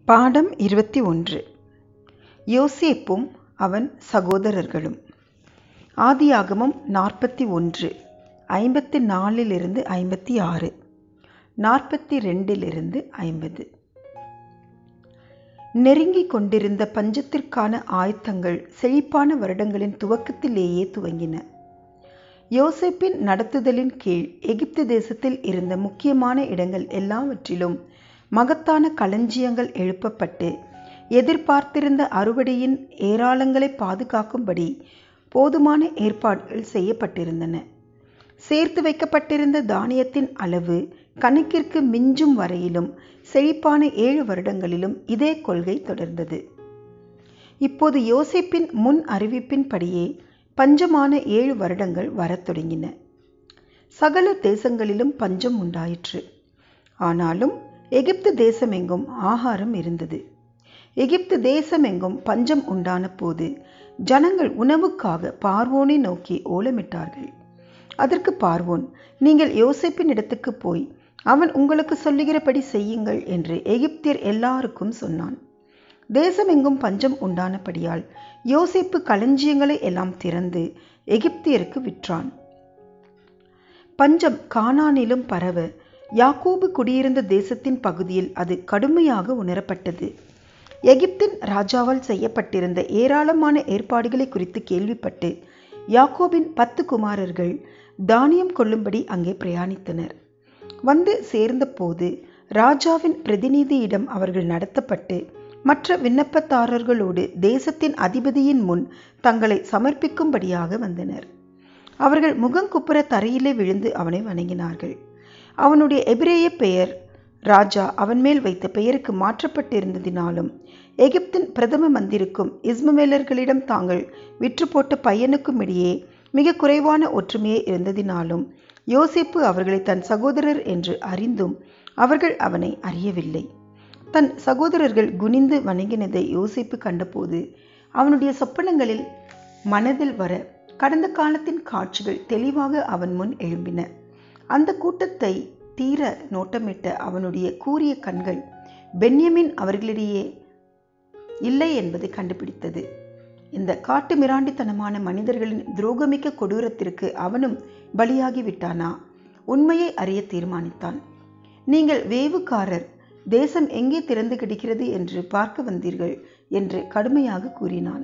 பாடம் இருபத்தி ஒன்று யோசேப்பும் அவன் சகோதரர்களும் ஆதியாகமம் நாற்பத்தி ஒன்று ஐம்பத்தி நாலிலிருந்து ஐம்பத்தி ஆறு நாற்பத்தி ரெண்டிலிருந்து ஐம்பது நெருங்கிக் கொண்டிருந்த பஞ்சத்திற்கான ஆயத்தங்கள் செழிப்பான வருடங்களின் துவக்கத்திலேயே துவங்கின யோசேப்பின் நடத்துதலின் கீழ் எகிப்து தேசத்தில் இருந்த முக்கியமான இடங்கள் எல்லாவற்றிலும் மகத்தான களஞ்சியங்கள் எழுப்பப்பட்டு எதிர்பார்த்திருந்த அறுவடையின் ஏராளங்களை பாதுகாக்கும்படி போதுமான ஏற்பாடுகள் செய்யப்பட்டிருந்தன சேர்த்து வைக்கப்பட்டிருந்த தானியத்தின் அளவு கணக்கிற்கு மிஞ்சும் வரையிலும் செழிப்பான ஏழு வருடங்களிலும் இதே கொள்கை தொடர்ந்தது இப்போது யோசிப்பின் முன் அறிவிப்பின்படியே பஞ்சமான ஏழு வருடங்கள் வரத் தொடங்கின சகல தேசங்களிலும் பஞ்சம் உண்டாயிற்று ஆனாலும் எகிப்து தேசமெங்கும் ஆகாரம் இருந்தது எகிப்து தேசமெங்கும் பஞ்சம் உண்டான போது ஜனங்கள் உணவுக்காக பார்வோனை நோக்கி ஓலமிட்டார்கள் அதற்கு பார்வோன் நீங்கள் யோசிப்பின் இடத்துக்கு போய் அவன் உங்களுக்கு சொல்லுகிறபடி செய்யுங்கள் என்று எகிப்தியர் எல்லாருக்கும் சொன்னான் தேசமெங்கும் பஞ்சம் உண்டானபடியால் யோசிப்பு களஞ்சியங்களை எல்லாம் திறந்து எகிப்தியருக்கு விற்றான் பஞ்சம் கானானிலும் பரவ யாக்கோபு குடியிருந்த தேசத்தின் பகுதியில் அது கடுமையாக உணரப்பட்டது எகிப்தின் ராஜாவால் செய்யப்பட்டிருந்த ஏராளமான ஏற்பாடுகளை குறித்து கேள்விப்பட்டு யாக்கோபின் பத்து குமாரர்கள் தானியம் கொள்ளும்படி அங்கே பிரயாணித்தனர் வந்து சேர்ந்தபோது ராஜாவின் பிரதிநிதியிடம் அவர்கள் நடத்தப்பட்டு மற்ற விண்ணப்பதாரர்களோடு தேசத்தின் அதிபதியின் முன் தங்களை சமர்ப்பிக்கும்படியாக வந்தனர் அவர்கள் முகங்குப்புற தரையிலே விழுந்து அவனை வணங்கினார்கள் அவனுடைய எபிரேய பெயர் ராஜா அவன் மேல் வைத்த பெயருக்கு மாற்றப்பட்டிருந்ததினாலும் எகிப்தின் பிரதம மந்திருக்கும் இஸ்மவேலர்களிடம் தாங்கள் விற்று போட்ட பையனுக்கும் இடையே மிக குறைவான ஒற்றுமையே இருந்ததினாலும் யோசிப்பு அவர்களை தன் சகோதரர் என்று அறிந்தும் அவர்கள் அவனை அறியவில்லை தன் சகோதரர்கள் குனிந்து வணங்கினதை யோசிப்பு கண்டபோது அவனுடைய சொப்பனங்களில் மனதில் வர கடந்த காலத்தின் காட்சிகள் தெளிவாக அவன் முன் எழும்பின அந்த கூட்டத்தை தீர நோட்டமிட்ட அவனுடைய கூரிய கண்கள் பென்யமின் அவர்களிடையே இல்லை என்பதை கண்டுபிடித்தது இந்த காட்டு மிராண்டித்தனமான மனிதர்களின் துரோகமிக்க கொடூரத்திற்கு அவனும் பலியாகி விட்டானா உண்மையை அறிய தீர்மானித்தான் நீங்கள் வேவுக்காரர் தேசம் எங்கே திறந்து கிடைக்கிறது என்று பார்க்க வந்தீர்கள் என்று கடுமையாக கூறினான்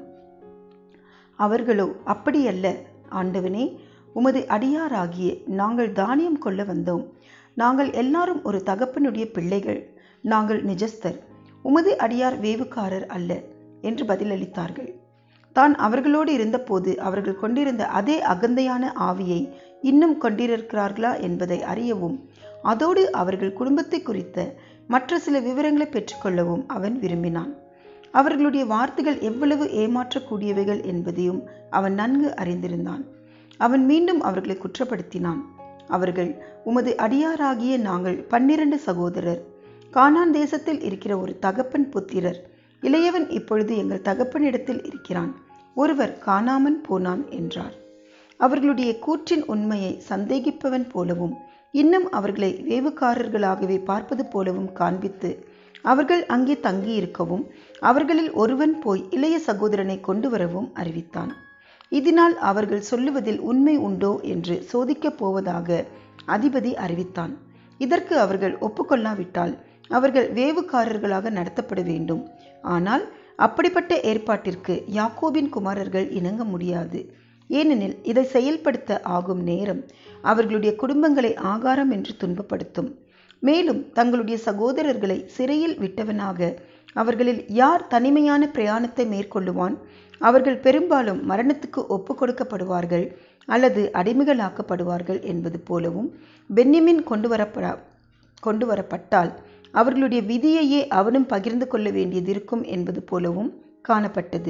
அவர்களோ அப்படியல்ல ஆண்டவனே உமது அடியாராகிய நாங்கள் தானியம் கொள்ள வந்தோம் நாங்கள் எல்லாரும் ஒரு தகப்பனுடைய பிள்ளைகள் நாங்கள் நிஜஸ்தர் உமது அடியார் வேவுக்காரர் அல்ல என்று பதிலளித்தார்கள் தான் அவர்களோடு இருந்தபோது அவர்கள் கொண்டிருந்த அதே அகந்தையான ஆவியை இன்னும் கொண்டிருக்கிறார்களா என்பதை அறியவும் அதோடு அவர்கள் குடும்பத்தை குறித்த மற்ற சில விவரங்களை பெற்றுக்கொள்ளவும் அவன் விரும்பினான் அவர்களுடைய வார்த்தைகள் எவ்வளவு ஏமாற்றக்கூடியவைகள் என்பதையும் அவன் நன்கு அறிந்திருந்தான் அவன் மீண்டும் அவர்களை குற்றப்படுத்தினான் அவர்கள் உமது அடியாராகிய நாங்கள் பன்னிரண்டு சகோதரர் கானான் தேசத்தில் இருக்கிற ஒரு தகப்பன் புத்திரர் இளையவன் இப்பொழுது எங்கள் தகப்பனிடத்தில் இருக்கிறான் ஒருவர் காணாமன் போனான் என்றார் அவர்களுடைய கூற்றின் உண்மையை சந்தேகிப்பவன் போலவும் இன்னும் அவர்களை வேவுக்காரர்களாகவே பார்ப்பது போலவும் காண்பித்து அவர்கள் அங்கே தங்கியிருக்கவும் அவர்களில் ஒருவன் போய் இளைய சகோதரனை கொண்டு வரவும் அறிவித்தான் இதனால் அவர்கள் சொல்லுவதில் உண்மை உண்டோ என்று சோதிக்கப் போவதாக அதிபதி அறிவித்தான் இதற்கு அவர்கள் ஒப்புக்கொள்ளாவிட்டால் அவர்கள் வேவுக்காரர்களாக நடத்தப்பட வேண்டும் ஆனால் அப்படிப்பட்ட ஏற்பாட்டிற்கு யாக்கோபின் குமாரர்கள் இணங்க முடியாது ஏனெனில் இதை செயல்படுத்த ஆகும் நேரம் அவர்களுடைய குடும்பங்களை ஆகாரம் என்று துன்பப்படுத்தும் மேலும் தங்களுடைய சகோதரர்களை சிறையில் விட்டவனாக அவர்களில் யார் தனிமையான பிரயாணத்தை மேற்கொள்ளுவான் அவர்கள் பெரும்பாலும் மரணத்துக்கு ஒப்பு கொடுக்கப்படுவார்கள் அல்லது அடிமைகளாக்கப்படுவார்கள் என்பது போலவும் பென்யமின் கொண்டு வரப்பட கொண்டு வரப்பட்டால் அவர்களுடைய விதியையே அவனும் பகிர்ந்து கொள்ள வேண்டியது இருக்கும் என்பது போலவும் காணப்பட்டது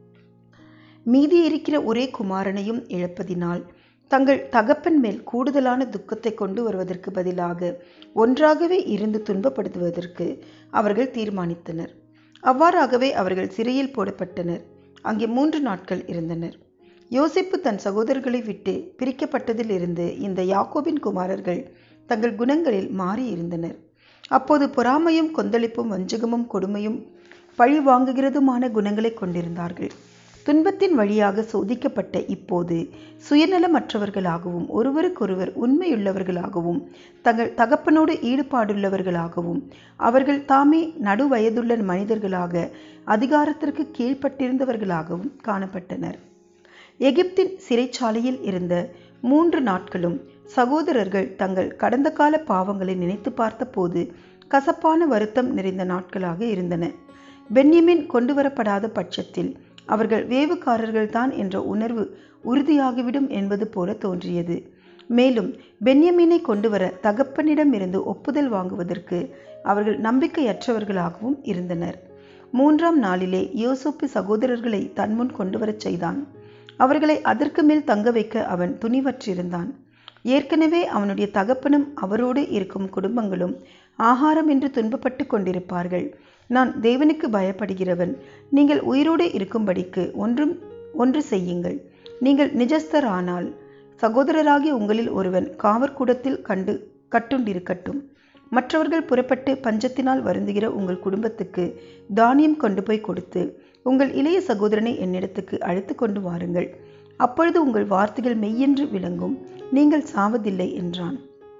மீதி இருக்கிற ஒரே குமாரனையும் இழப்பதினால் தங்கள் தகப்பன் மேல் கூடுதலான துக்கத்தை கொண்டு வருவதற்கு பதிலாக ஒன்றாகவே இருந்து துன்பப்படுத்துவதற்கு அவர்கள் தீர்மானித்தனர் அவ்வாறாகவே அவர்கள் சிறையில் போடப்பட்டனர் அங்கே மூன்று நாட்கள் இருந்தனர் யோசிப்பு தன் சகோதரர்களை விட்டு பிரிக்கப்பட்டதிலிருந்து இந்த யாக்கோபின் குமாரர்கள் தங்கள் குணங்களில் மாறி இருந்தனர் அப்போது பொறாமையும் கொந்தளிப்பும் வஞ்சகமும் கொடுமையும் பழி வாங்குகிறதுமான குணங்களை கொண்டிருந்தார்கள் துன்பத்தின் வழியாக சோதிக்கப்பட்ட இப்போது சுயநலமற்றவர்களாகவும் ஒருவருக்கொருவர் உண்மையுள்ளவர்களாகவும் தங்கள் தகப்பனோடு ஈடுபாடுள்ளவர்களாகவும் அவர்கள் தாமே நடுவயதுள்ள மனிதர்களாக அதிகாரத்திற்கு கீழ்ப்பட்டிருந்தவர்களாகவும் காணப்பட்டனர் எகிப்தின் சிறைச்சாலையில் இருந்த மூன்று நாட்களும் சகோதரர்கள் தங்கள் கடந்த கால பாவங்களை நினைத்து பார்த்தபோது கசப்பான வருத்தம் நிறைந்த நாட்களாக இருந்தன பென்யமின் கொண்டு வரப்படாத பட்சத்தில் அவர்கள் வேவுக்காரர்கள்தான் என்ற உணர்வு உறுதியாகிவிடும் என்பது போல தோன்றியது மேலும் பென்யமீனை கொண்டு வர தகப்பனிடமிருந்து ஒப்புதல் வாங்குவதற்கு அவர்கள் நம்பிக்கையற்றவர்களாகவும் இருந்தனர் மூன்றாம் நாளிலே யோசோப்பு சகோதரர்களை தன்முன் கொண்டு வரச் செய்தான் அவர்களை அதற்கு மேல் தங்க வைக்க அவன் துணிவற்றிருந்தான் ஏற்கனவே அவனுடைய தகப்பனும் அவரோடு இருக்கும் குடும்பங்களும் ஆகாரம் என்று துன்பப்பட்டு கொண்டிருப்பார்கள் நான் தேவனுக்கு பயப்படுகிறவன் நீங்கள் உயிரோடு இருக்கும்படிக்கு ஒன்றும் ஒன்று செய்யுங்கள் நீங்கள் நிஜஸ்தரானால் சகோதரராகிய உங்களில் ஒருவன் காவற்கூடத்தில் கண்டு கட்டுண்டிருக்கட்டும் மற்றவர்கள் புறப்பட்டு பஞ்சத்தினால் வருந்துகிற உங்கள் குடும்பத்துக்கு தானியம் கொண்டு போய் கொடுத்து உங்கள் இளைய சகோதரனை என்னிடத்துக்கு அழைத்து கொண்டு வாருங்கள் அப்பொழுது உங்கள் வார்த்தைகள் மெய்யென்று விளங்கும் நீங்கள் சாவதில்லை என்றான்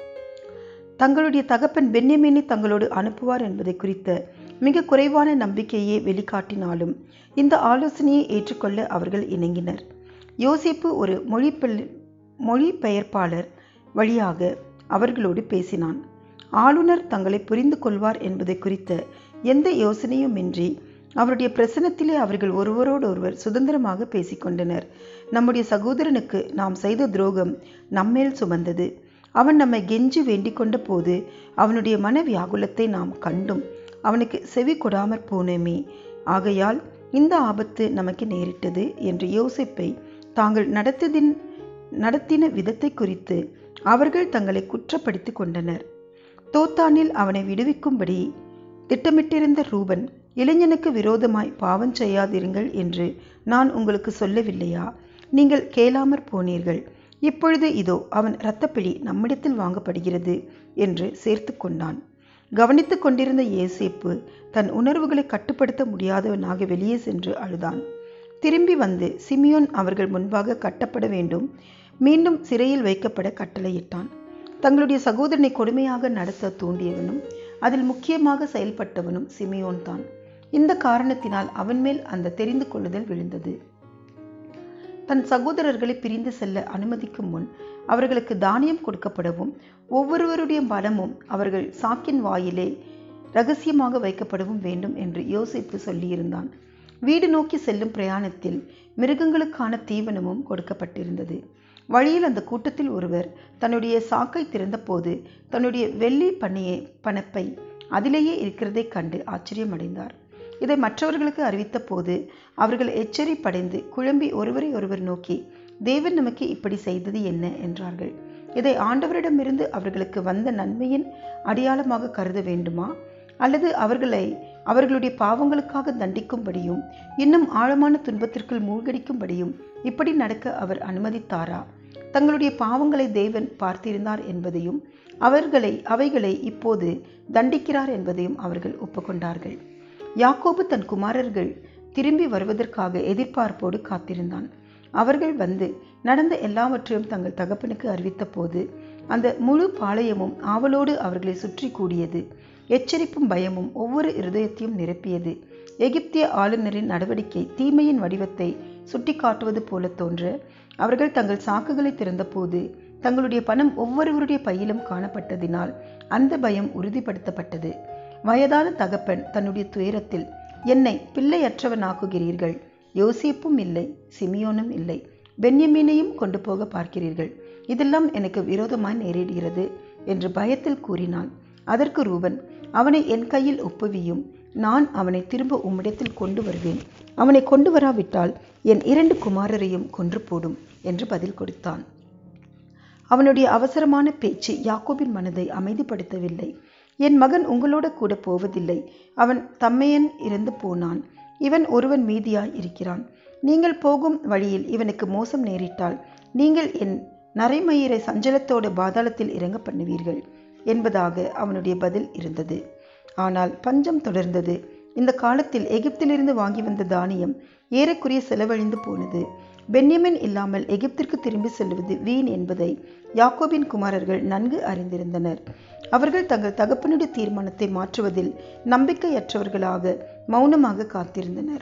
தங்களுடைய தகப்பன் பென்யமீனை தங்களோடு அனுப்புவார் என்பதை குறித்த மிக குறைவான நம்பிக்கையே வெளிக்காட்டினாலும் இந்த ஆலோசனையை ஏற்றுக்கொள்ள அவர்கள் இணங்கினர் யோசிப்பு ஒரு மொழி மொழிபெயர்ப்பாளர் வழியாக அவர்களோடு பேசினான் ஆளுநர் தங்களை புரிந்து கொள்வார் என்பதை குறித்த எந்த யோசனையுமின்றி அவருடைய பிரசனத்திலே அவர்கள் ஒருவரோடொருவர் சுதந்திரமாக பேசிக்கொண்டனர் நம்முடைய சகோதரனுக்கு நாம் செய்த துரோகம் நம்மேல் சுமந்தது அவன் நம்மை கெஞ்சி வேண்டிக் கொண்ட போது அவனுடைய மன வியாகுலத்தை நாம் கண்டும் அவனுக்கு செவி கொடாமற் போனோமே ஆகையால் இந்த ஆபத்து நமக்கு நேரிட்டது என்று யோசிப்பை தாங்கள் நடத்ததின் நடத்தின விதத்தை குறித்து அவர்கள் தங்களை குற்றப்படுத்தி கொண்டனர் தோத்தானில் அவனை விடுவிக்கும்படி திட்டமிட்டிருந்த ரூபன் இளைஞனுக்கு விரோதமாய் பாவம் செய்யாதிருங்கள் என்று நான் உங்களுக்கு சொல்லவில்லையா நீங்கள் கேளாமற் போனீர்கள் இப்பொழுது இதோ அவன் இரத்தப்பிழி நம்மிடத்தில் வாங்கப்படுகிறது என்று சேர்த்து கொண்டான் கவனித்து கொண்டிருந்த ஏசேப்பு தன் உணர்வுகளை கட்டுப்படுத்த முடியாதவனாக வெளியே சென்று அழுதான் திரும்பி வந்து சிமியோன் அவர்கள் முன்பாக கட்டப்பட வேண்டும் மீண்டும் சிறையில் வைக்கப்பட கட்டளையிட்டான் தங்களுடைய சகோதரனை கொடுமையாக நடத்த தூண்டியவனும் அதில் முக்கியமாக செயல்பட்டவனும் சிமியோன் தான் இந்த காரணத்தினால் அவன் மேல் அந்த தெரிந்து கொள்ளுதல் விழுந்தது தன் சகோதரர்களை பிரிந்து செல்ல அனுமதிக்கும் முன் அவர்களுக்கு தானியம் கொடுக்கப்படவும் ஒவ்வொருவருடைய பலமும் அவர்கள் சாக்கின் வாயிலே ரகசியமாக வைக்கப்படவும் வேண்டும் என்று யோசிப்பு சொல்லியிருந்தான் வீடு நோக்கி செல்லும் பிரயாணத்தில் மிருகங்களுக்கான தீவனமும் கொடுக்கப்பட்டிருந்தது வழியில் அந்த கூட்டத்தில் ஒருவர் தன்னுடைய சாக்கை திறந்தபோது தன்னுடைய வெள்ளி பணியை பணப்பை அதிலேயே இருக்கிறதைக் கண்டு ஆச்சரியமடைந்தார் இதை மற்றவர்களுக்கு அறிவித்த போது அவர்கள் எச்சரிப்படைந்து குழம்பி ஒருவரை ஒருவர் நோக்கி தேவன் நமக்கு இப்படி செய்தது என்ன என்றார்கள் இதை ஆண்டவரிடமிருந்து அவர்களுக்கு வந்த நன்மையின் அடையாளமாக கருத வேண்டுமா அல்லது அவர்களை அவர்களுடைய பாவங்களுக்காக தண்டிக்கும்படியும் இன்னும் ஆழமான துன்பத்திற்குள் மூழ்கடிக்கும்படியும் இப்படி நடக்க அவர் அனுமதித்தாரா தங்களுடைய பாவங்களை தேவன் பார்த்திருந்தார் என்பதையும் அவர்களை அவைகளை இப்போது தண்டிக்கிறார் என்பதையும் அவர்கள் ஒப்புக்கொண்டார்கள் யாக்கோபு தன் குமாரர்கள் திரும்பி வருவதற்காக எதிர்பார்ப்போடு காத்திருந்தான் அவர்கள் வந்து நடந்த எல்லாவற்றையும் தங்கள் தகப்பனுக்கு அறிவித்த போது அந்த முழு பாளையமும் ஆவலோடு அவர்களை சுற்றி கூடியது எச்சரிப்பும் பயமும் ஒவ்வொரு இருதயத்தையும் நிரப்பியது எகிப்திய ஆளுநரின் நடவடிக்கை தீமையின் வடிவத்தை சுட்டிக்காட்டுவது போல தோன்ற அவர்கள் தங்கள் சாக்குகளை திறந்தபோது தங்களுடைய பணம் ஒவ்வொருவருடைய பையிலும் காணப்பட்டதினால் அந்த பயம் உறுதிப்படுத்தப்பட்டது வயதான தகப்பன் தன்னுடைய துயரத்தில் என்னை பிள்ளையற்றவனாக்குகிறீர்கள் யோசிப்பும் இல்லை சிமியோனும் இல்லை பென்யமீனையும் கொண்டு போக பார்க்கிறீர்கள் இதெல்லாம் எனக்கு விரோதமாய் நேரிடுகிறது என்று பயத்தில் கூறினான் அதற்கு ரூபன் அவனை என் கையில் ஒப்புவியும் நான் அவனை திரும்ப உம்மிடத்தில் கொண்டு வருவேன் அவனை கொண்டு வராவிட்டால் என் இரண்டு குமாரரையும் கொன்று போடும் என்று பதில் கொடுத்தான் அவனுடைய அவசரமான பேச்சு யாக்கோபின் மனதை அமைதிப்படுத்தவில்லை என் மகன் உங்களோட கூட போவதில்லை அவன் தம்மையன் இறந்து போனான் இவன் ஒருவன் மீதியாய் இருக்கிறான் நீங்கள் போகும் வழியில் இவனுக்கு மோசம் நேரிட்டால் நீங்கள் என் நரைமயிரை சஞ்சலத்தோடு பாதாளத்தில் இறங்க பண்ணுவீர்கள் என்பதாக அவனுடைய பதில் இருந்தது ஆனால் பஞ்சம் தொடர்ந்தது இந்த காலத்தில் எகிப்திலிருந்து வாங்கி வந்த தானியம் ஏறக்குறைய செலவழிந்து போனது பென்யமின் இல்லாமல் எகிப்திற்கு திரும்பி செல்வது வீண் என்பதை யாக்கோபின் குமாரர்கள் நன்கு அறிந்திருந்தனர் அவர்கள் தங்கள் தகப்பனுடைய தீர்மானத்தை மாற்றுவதில் நம்பிக்கையற்றவர்களாக மௌனமாக காத்திருந்தனர்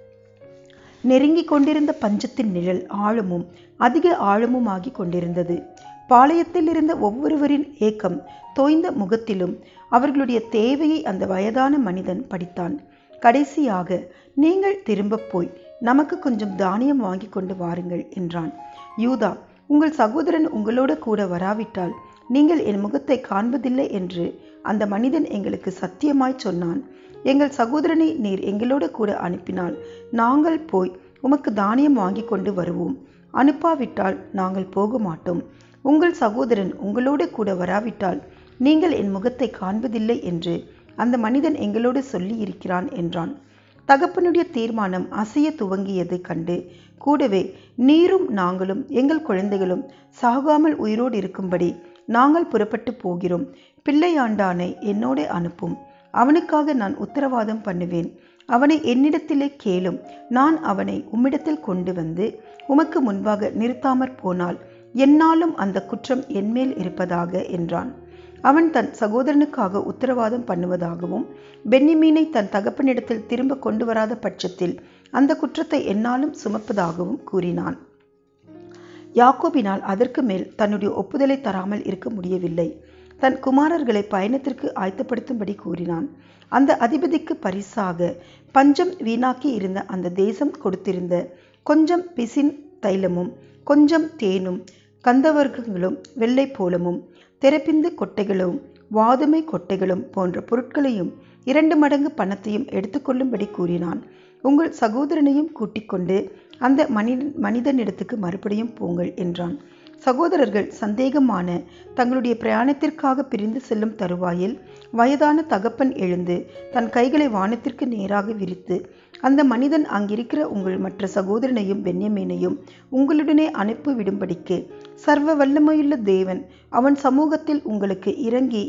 நெருங்கிக் கொண்டிருந்த பஞ்சத்தின் நிழல் ஆழமும் அதிக ஆழமுமாகி கொண்டிருந்தது பாளையத்தில் இருந்த ஒவ்வொருவரின் ஏக்கம் தோய்ந்த முகத்திலும் அவர்களுடைய தேவையை அந்த வயதான மனிதன் படித்தான் கடைசியாக நீங்கள் திரும்ப போய் நமக்கு கொஞ்சம் தானியம் வாங்கி கொண்டு வாருங்கள் என்றான் யூதா உங்கள் சகோதரன் உங்களோட கூட வராவிட்டால் நீங்கள் என் முகத்தை காண்பதில்லை என்று அந்த மனிதன் எங்களுக்கு சத்தியமாய் சொன்னான் எங்கள் சகோதரனை நீர் எங்களோட கூட அனுப்பினால் நாங்கள் போய் உமக்கு தானியம் வாங்கி கொண்டு வருவோம் அனுப்பாவிட்டால் நாங்கள் போக மாட்டோம் உங்கள் சகோதரன் உங்களோட கூட வராவிட்டால் நீங்கள் என் முகத்தை காண்பதில்லை என்று அந்த மனிதன் எங்களோடு சொல்லி இருக்கிறான் என்றான் தகப்பனுடைய தீர்மானம் அசைய துவங்கியது கண்டு கூடவே நீரும் நாங்களும் எங்கள் குழந்தைகளும் சாகாமல் உயிரோடு இருக்கும்படி நாங்கள் புறப்பட்டு போகிறோம் பிள்ளையாண்டானை என்னோட அனுப்பும் அவனுக்காக நான் உத்தரவாதம் பண்ணுவேன் அவனை என்னிடத்திலே கேளும் நான் அவனை உம்மிடத்தில் கொண்டு வந்து உமக்கு முன்பாக நிறுத்தாமற் போனால் என்னாலும் அந்த குற்றம் என்மேல் இருப்பதாக என்றான் அவன் தன் சகோதரனுக்காக உத்தரவாதம் பண்ணுவதாகவும் பென்னிமீனை தன் தகப்பனிடத்தில் திரும்ப கொண்டு வராத பட்சத்தில் அந்த குற்றத்தை என்னாலும் சுமப்பதாகவும் கூறினான் யாக்கோபினால் அதற்கு மேல் தன்னுடைய ஒப்புதலை தராமல் இருக்க முடியவில்லை தன் குமாரர்களை பயணத்திற்கு ஆயத்தப்படுத்தும்படி கூறினான் அந்த அதிபதிக்கு பரிசாக பஞ்சம் வீணாக்கி இருந்த அந்த தேசம் கொடுத்திருந்த கொஞ்சம் பிசின் தைலமும் கொஞ்சம் தேனும் கந்தவர்க்கங்களும் வெள்ளை போலமும் தெரப்பிந்து கொட்டைகளும் வாதுமை கொட்டைகளும் போன்ற பொருட்களையும் இரண்டு மடங்கு பணத்தையும் எடுத்துக்கொள்ளும்படி கூறினான் உங்கள் சகோதரனையும் கூட்டிக் கொண்டு அந்த மனித மனிதனிடத்துக்கு மறுபடியும் போங்கள் என்றான் சகோதரர்கள் சந்தேகமான தங்களுடைய பிரயாணத்திற்காக பிரிந்து செல்லும் தருவாயில் வயதான தகப்பன் எழுந்து தன் கைகளை வானத்திற்கு நேராக விரித்து அந்த மனிதன் அங்கிருக்கிற உங்கள் மற்ற சகோதரனையும் பென்யமீனையும் உங்களுடனே அனுப்பி விடும்படிக்கு சர்வ வல்லமையுள்ள தேவன் அவன் சமூகத்தில் உங்களுக்கு இறங்கி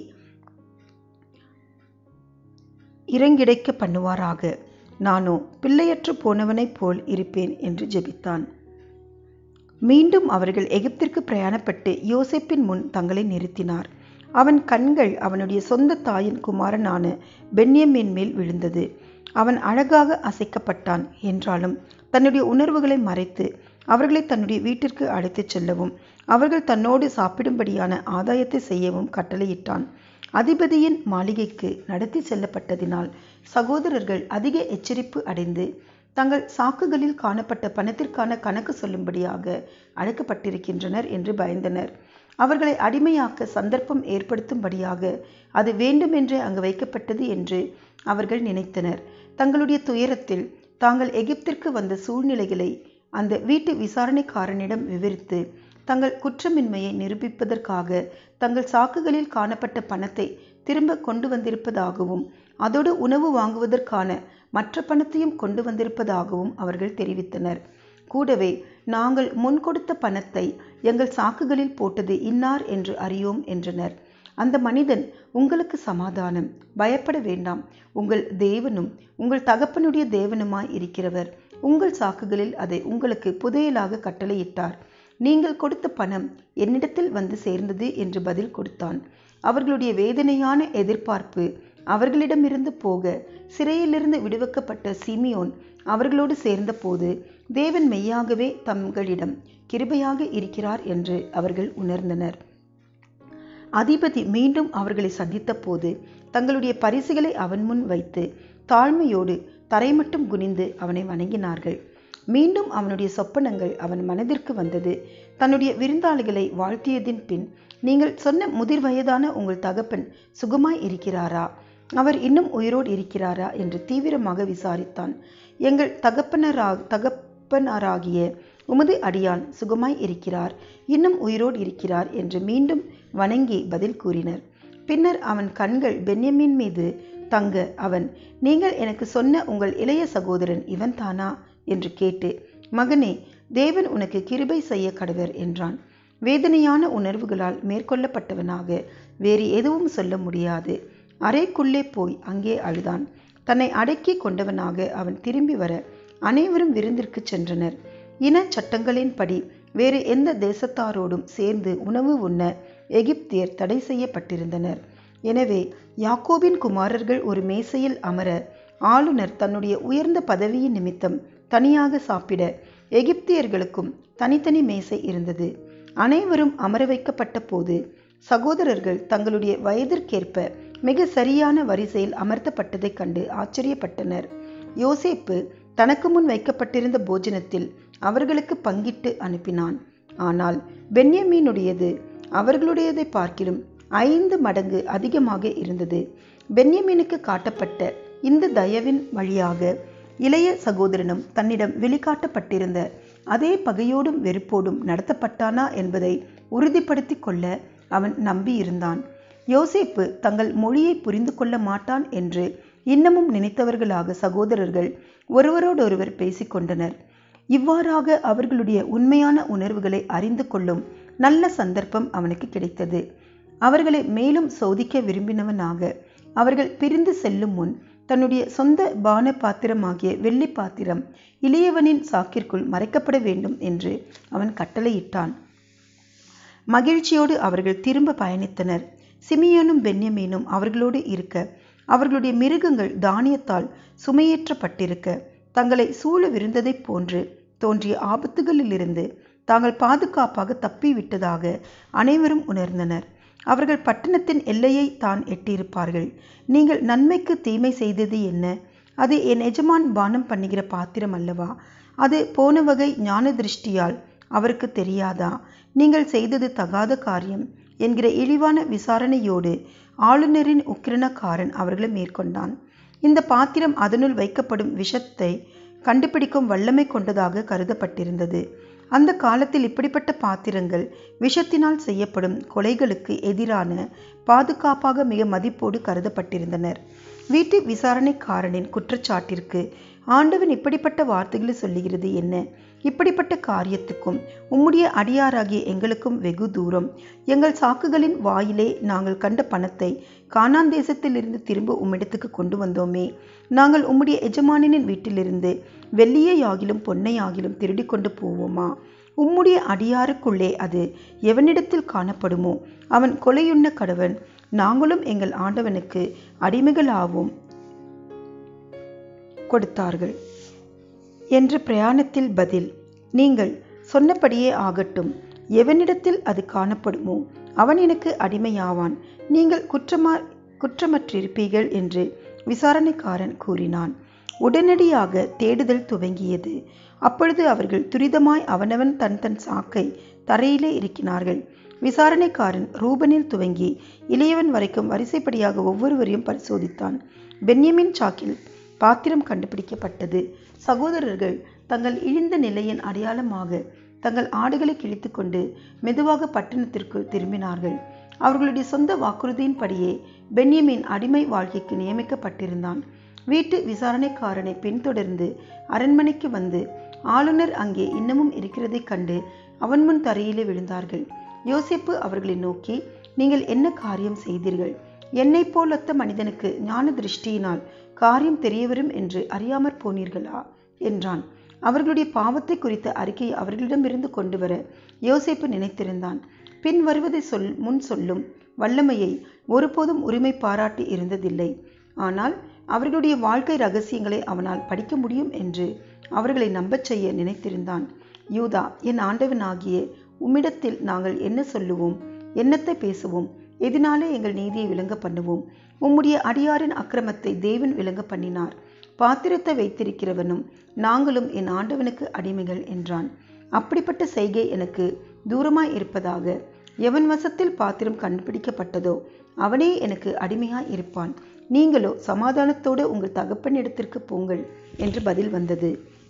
இறங்கிடைக்க பண்ணுவாராக நானோ பிள்ளையற்று போனவனைப் போல் இருப்பேன் என்று ஜெபித்தான் மீண்டும் அவர்கள் எகிப்திற்கு பிரயாணப்பட்டு யோசேப்பின் முன் தங்களை நிறுத்தினார் அவன் கண்கள் அவனுடைய சொந்த தாயின் குமாரனான பென்யமின் மேல் விழுந்தது அவன் அழகாக அசைக்கப்பட்டான் என்றாலும் தன்னுடைய உணர்வுகளை மறைத்து அவர்களை தன்னுடைய வீட்டிற்கு அழைத்துச் செல்லவும் அவர்கள் தன்னோடு சாப்பிடும்படியான ஆதாயத்தை செய்யவும் கட்டளையிட்டான் அதிபதியின் மாளிகைக்கு நடத்தி செல்லப்பட்டதினால் சகோதரர்கள் அதிக எச்சரிப்பு அடைந்து தங்கள் சாக்குகளில் காணப்பட்ட பணத்திற்கான கணக்கு சொல்லும்படியாக அழைக்கப்பட்டிருக்கின்றனர் என்று பயந்தனர் அவர்களை அடிமையாக்க சந்தர்ப்பம் ஏற்படுத்தும்படியாக அது வேண்டுமென்றே அங்கு வைக்கப்பட்டது என்று அவர்கள் நினைத்தனர் தங்களுடைய துயரத்தில் தாங்கள் எகிப்திற்கு வந்த சூழ்நிலைகளை அந்த வீட்டு விசாரணைக்காரனிடம் விவரித்து தங்கள் குற்றமின்மையை நிரூபிப்பதற்காக தங்கள் சாக்குகளில் காணப்பட்ட பணத்தை திரும்ப கொண்டு வந்திருப்பதாகவும் அதோடு உணவு வாங்குவதற்கான மற்ற பணத்தையும் கொண்டு வந்திருப்பதாகவும் அவர்கள் தெரிவித்தனர் கூடவே நாங்கள் முன் கொடுத்த பணத்தை எங்கள் சாக்குகளில் போட்டது இன்னார் என்று அறியோம் என்றனர் அந்த மனிதன் உங்களுக்கு சமாதானம் பயப்பட வேண்டாம் உங்கள் தேவனும் உங்கள் தகப்பனுடைய தேவனுமாய் இருக்கிறவர் உங்கள் சாக்குகளில் அதை உங்களுக்கு புதையலாக கட்டளையிட்டார் நீங்கள் கொடுத்த பணம் என்னிடத்தில் வந்து சேர்ந்தது என்று பதில் கொடுத்தான் அவர்களுடைய வேதனையான எதிர்பார்ப்பு அவர்களிடமிருந்து போக சிறையிலிருந்து விடுவிக்கப்பட்ட சிமியோன் அவர்களோடு சேர்ந்தபோது தேவன் மெய்யாகவே தங்களிடம் கிருபையாக இருக்கிறார் என்று அவர்கள் உணர்ந்தனர் அதிபதி மீண்டும் அவர்களை சந்தித்த போது தங்களுடைய பரிசுகளை அவன் முன் வைத்து தாழ்மையோடு தரை மட்டும் குனிந்து அவனை வணங்கினார்கள் மீண்டும் அவனுடைய சொப்பனங்கள் அவன் மனதிற்கு வந்தது தன்னுடைய விருந்தாளிகளை வாழ்த்தியதின் பின் நீங்கள் சொன்ன முதிர் வயதான உங்கள் தகப்பன் சுகமாய் இருக்கிறாரா அவர் இன்னும் உயிரோடு இருக்கிறாரா என்று தீவிரமாக விசாரித்தான் எங்கள் தகப்பனரா தகப்பனராகிய உமது அடியான் சுகமாய் இருக்கிறார் இன்னும் உயிரோடு இருக்கிறார் என்று மீண்டும் வணங்கி பதில் கூறினர் பின்னர் அவன் கண்கள் பென்யமின் மீது தங்க அவன் நீங்கள் எனக்கு சொன்ன உங்கள் இளைய சகோதரன் இவன் தானா என்று கேட்டு மகனே தேவன் உனக்கு கிருபை செய்ய கடவர் என்றான் வேதனையான உணர்வுகளால் மேற்கொள்ளப்பட்டவனாக வேறு எதுவும் சொல்ல முடியாது அறைக்குள்ளே போய் அங்கே அழுதான் தன்னை அடக்கி கொண்டவனாக அவன் திரும்பி வர அனைவரும் விருந்திற்கு சென்றனர் இன சட்டங்களின்படி வேறு எந்த தேசத்தாரோடும் சேர்ந்து உணவு உண்ண எகிப்தியர் தடை செய்யப்பட்டிருந்தனர் எனவே யாக்கோபின் குமாரர்கள் ஒரு மேசையில் அமர ஆளுநர் தன்னுடைய உயர்ந்த பதவியின் நிமித்தம் தனியாக சாப்பிட எகிப்தியர்களுக்கும் தனித்தனி மேசை இருந்தது அனைவரும் அமர வைக்கப்பட்ட போது சகோதரர்கள் தங்களுடைய வயதிற்கேற்ப மிக சரியான வரிசையில் அமர்த்தப்பட்டதைக் கண்டு ஆச்சரியப்பட்டனர் யோசேப்பு தனக்கு முன் வைக்கப்பட்டிருந்த போஜனத்தில் அவர்களுக்கு பங்கிட்டு அனுப்பினான் ஆனால் பென்யமீனுடையது அவர்களுடையதை பார்க்கிலும் ஐந்து மடங்கு அதிகமாக இருந்தது பென்யமீனுக்கு காட்டப்பட்ட இந்த தயவின் வழியாக இளைய சகோதரனும் தன்னிடம் வெளிக்காட்டப்பட்டிருந்த அதே பகையோடும் வெறுப்போடும் நடத்தப்பட்டானா என்பதை உறுதிப்படுத்தி கொள்ள அவன் நம்பியிருந்தான் யோசேப்பு தங்கள் மொழியை புரிந்து கொள்ள மாட்டான் என்று இன்னமும் நினைத்தவர்களாக சகோதரர்கள் ஒருவரோடொருவர் பேசிக்கொண்டனர் இவ்வாறாக அவர்களுடைய உண்மையான உணர்வுகளை அறிந்து கொள்ளும் நல்ல சந்தர்ப்பம் அவனுக்கு கிடைத்தது அவர்களை மேலும் சோதிக்க விரும்பினவனாக அவர்கள் பிரிந்து செல்லும் முன் தன்னுடைய சொந்த பான பாத்திரமாகிய வெள்ளி பாத்திரம் இளையவனின் சாக்கிற்குள் மறைக்கப்பட வேண்டும் என்று அவன் கட்டளையிட்டான் மகிழ்ச்சியோடு அவர்கள் திரும்ப பயணித்தனர் சிமியோனும் பென்யமீனும் அவர்களோடு இருக்க அவர்களுடைய மிருகங்கள் தானியத்தால் சுமையேற்றப்பட்டிருக்க தங்களை சூழவிருந்ததைப் போன்று தோன்றிய ஆபத்துகளிலிருந்து தாங்கள் பாதுகாப்பாக தப்பிவிட்டதாக அனைவரும் உணர்ந்தனர் அவர்கள் பட்டணத்தின் எல்லையை தான் எட்டியிருப்பார்கள் நீங்கள் நன்மைக்கு தீமை செய்தது என்ன அது என் எஜமான் பானம் பண்ணுகிற பாத்திரம் அல்லவா அது போன வகை ஞான திருஷ்டியால் அவருக்கு தெரியாதா நீங்கள் செய்தது தகாத காரியம் என்கிற இழிவான விசாரணையோடு ஆளுநரின் உக்கிரணக்காரன் அவர்களை மேற்கொண்டான் இந்த பாத்திரம் அதனுள் வைக்கப்படும் விஷத்தை கண்டுபிடிக்கும் வல்லமை கொண்டதாக கருதப்பட்டிருந்தது அந்த காலத்தில் இப்படிப்பட்ட பாத்திரங்கள் விஷத்தினால் செய்யப்படும் கொலைகளுக்கு எதிரான பாதுகாப்பாக மிக மதிப்போடு கருதப்பட்டிருந்தனர் வீட்டு விசாரணைக்காரனின் குற்றச்சாட்டிற்கு ஆண்டவன் இப்படிப்பட்ட வார்த்தைகளை சொல்லுகிறது என்ன இப்படிப்பட்ட காரியத்துக்கும் உம்முடைய அடியாராகிய எங்களுக்கும் வெகு தூரம் எங்கள் சாக்குகளின் வாயிலே நாங்கள் கண்ட பணத்தை கானான் தேசத்திலிருந்து திரும்ப உம்மிடத்துக்கு கொண்டு வந்தோமே நாங்கள் உம்முடைய எஜமானினின் வீட்டிலிருந்து வெள்ளியையாகிலும் பொன்னையாகிலும் திருடி கொண்டு போவோமா உம்முடைய அடியாருக்குள்ளே அது எவனிடத்தில் காணப்படுமோ அவன் கொலையுண்ண கடவன் நாங்களும் எங்கள் ஆண்டவனுக்கு அடிமைகளாவோம் கொடுத்தார்கள் என்று பிரயாணத்தில் பதில் நீங்கள் சொன்னபடியே ஆகட்டும் எவனிடத்தில் அது காணப்படுமோ அவன் எனக்கு அடிமையாவான் நீங்கள் குற்றமா குற்றமற்றிருப்பீர்கள் என்று விசாரணைக்காரன் கூறினான் உடனடியாக தேடுதல் துவங்கியது அப்பொழுது அவர்கள் துரிதமாய் அவனவன் தன் தன் சாக்கை தரையிலே இருக்கிறார்கள் விசாரணைக்காரன் ரூபனில் துவங்கி இளையவன் வரைக்கும் வரிசைப்படியாக ஒவ்வொருவரையும் பரிசோதித்தான் பென்யமின் சாக்கில் பாத்திரம் கண்டுபிடிக்கப்பட்டது சகோதரர்கள் தங்கள் இழிந்த நிலையின் அடையாளமாக தங்கள் ஆடுகளை கிழித்து கொண்டு மெதுவாக பட்டணத்திற்குள் திரும்பினார்கள் அவர்களுடைய சொந்த வாக்குறுதியின்படியே பென்யமின் அடிமை வாழ்க்கைக்கு நியமிக்கப்பட்டிருந்தான் வீட்டு விசாரணைக்காரனை பின்தொடர்ந்து அரண்மனைக்கு வந்து ஆளுநர் அங்கே இன்னமும் இருக்கிறதைக் கண்டு அவன் முன் தரையிலே விழுந்தார்கள் யோசிப்பு அவர்களை நோக்கி நீங்கள் என்ன காரியம் செய்தீர்கள் என்னை போலொத்த மனிதனுக்கு ஞான திருஷ்டியினால் காரியம் தெரியவரும் என்று அறியாமற் போனீர்களா என்றான் அவர்களுடைய பாவத்தை குறித்த அறிக்கையை அவர்களிடமிருந்து கொண்டு வர யோசிப்பு நினைத்திருந்தான் பின் வருவதை சொல் முன் சொல்லும் வல்லமையை ஒருபோதும் உரிமை பாராட்டி இருந்ததில்லை ஆனால் அவர்களுடைய வாழ்க்கை ரகசியங்களை அவனால் படிக்க முடியும் என்று அவர்களை நம்பச் செய்ய நினைத்திருந்தான் யூதா என் ஆண்டவனாகிய உம்மிடத்தில் நாங்கள் என்ன சொல்லுவோம் என்னத்தை பேசுவோம் எதனாலே எங்கள் நீதியை விளங்க பண்ணுவோம் உம்முடைய அடியாரின் அக்கிரமத்தை தேவன் விளங்க பண்ணினார் பாத்திரத்தை வைத்திருக்கிறவனும் நாங்களும் என் ஆண்டவனுக்கு அடிமைகள் என்றான் அப்படிப்பட்ட செய்கை எனக்கு தூரமாய் இருப்பதாக எவன் வசத்தில் பாத்திரம் கண்டுபிடிக்கப்பட்டதோ அவனே எனக்கு அடிமையாய் இருப்பான் நீங்களோ சமாதானத்தோடு உங்கள் தகப்பனிடத்திற்கு போங்கள் என்று பதில் வந்தது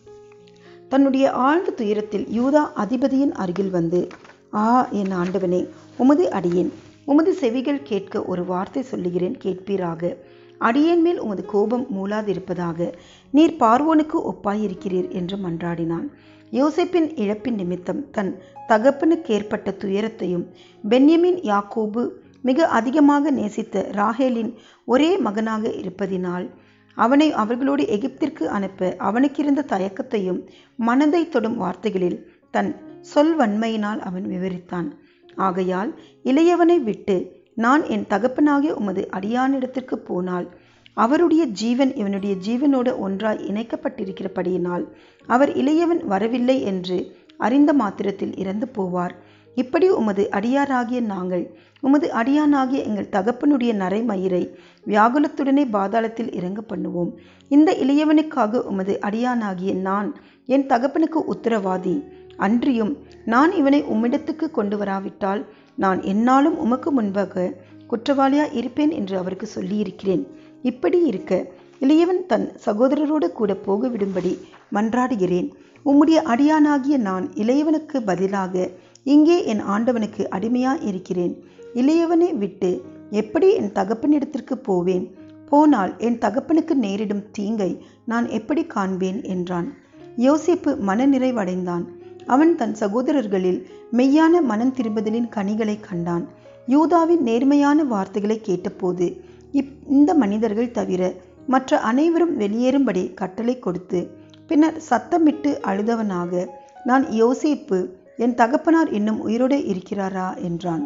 தன்னுடைய ஆழ்ந்த துயரத்தில் யூதா அதிபதியின் அருகில் வந்து ஆ என் ஆண்டவனே உமது அடியேன் உமது செவிகள் கேட்க ஒரு வார்த்தை சொல்லுகிறேன் கேட்பீராக அடியேன் மேல் உமது கோபம் மூளாதிருப்பதாக நீர் பார்வோனுக்கு ஒப்பாயிருக்கிறீர் என்று மன்றாடினான் யோசேப்பின் இழப்பின் நிமித்தம் தன் தகப்பனுக்கு ஏற்பட்ட துயரத்தையும் பென்யமின் யாக்கோபு மிக அதிகமாக நேசித்த ராகேலின் ஒரே மகனாக இருப்பதினால் அவனை அவர்களோடு எகிப்திற்கு அனுப்ப அவனுக்கிருந்த தயக்கத்தையும் மனதை தொடும் வார்த்தைகளில் தன் சொல்வன்மையினால் அவன் விவரித்தான் ஆகையால் இளையவனை விட்டு நான் என் தகப்பனாகிய உமது அடியானிடத்திற்கு போனால் அவருடைய ஜீவன் இவனுடைய ஜீவனோடு ஒன்றாய் இணைக்கப்பட்டிருக்கிறபடியினால் அவர் இளையவன் வரவில்லை என்று அறிந்த மாத்திரத்தில் இறந்து போவார் இப்படி உமது அடியாராகிய நாங்கள் உமது அடியானாகிய எங்கள் தகப்பனுடைய நரைமயிரை வியாகுலத்துடனே பாதாளத்தில் இறங்க பண்ணுவோம் இந்த இளையவனுக்காக உமது அடியானாகிய நான் என் தகப்பனுக்கு உத்தரவாதி அன்றியும் நான் இவனை உம்மிடத்துக்கு கொண்டு வராவிட்டால் நான் என்னாலும் உமக்கு முன்பாக குற்றவாளியா இருப்பேன் என்று அவருக்கு சொல்லியிருக்கிறேன் இப்படி இருக்க இளையவன் தன் சகோதரரோடு கூட போக விடும்படி மன்றாடுகிறேன் உம்முடைய அடியானாகிய நான் இளையவனுக்கு பதிலாக இங்கே என் ஆண்டவனுக்கு அடிமையா இருக்கிறேன் இளையவனை விட்டு எப்படி என் தகப்பனிடத்திற்கு போவேன் போனால் என் தகப்பனுக்கு நேரிடும் தீங்கை நான் எப்படி காண்பேன் என்றான் யோசிப்பு மனநிறைவடைந்தான் அவன் தன் சகோதரர்களில் மெய்யான மனம் திரும்புதலின் கனிகளை கண்டான் யூதாவின் நேர்மையான வார்த்தைகளை கேட்டபோது இப் இந்த மனிதர்கள் தவிர மற்ற அனைவரும் வெளியேறும்படி கட்டளை கொடுத்து பின்னர் சத்தமிட்டு அழுதவனாக நான் யோசிப்பு என் தகப்பனார் இன்னும் உயிரோடு இருக்கிறாரா என்றான்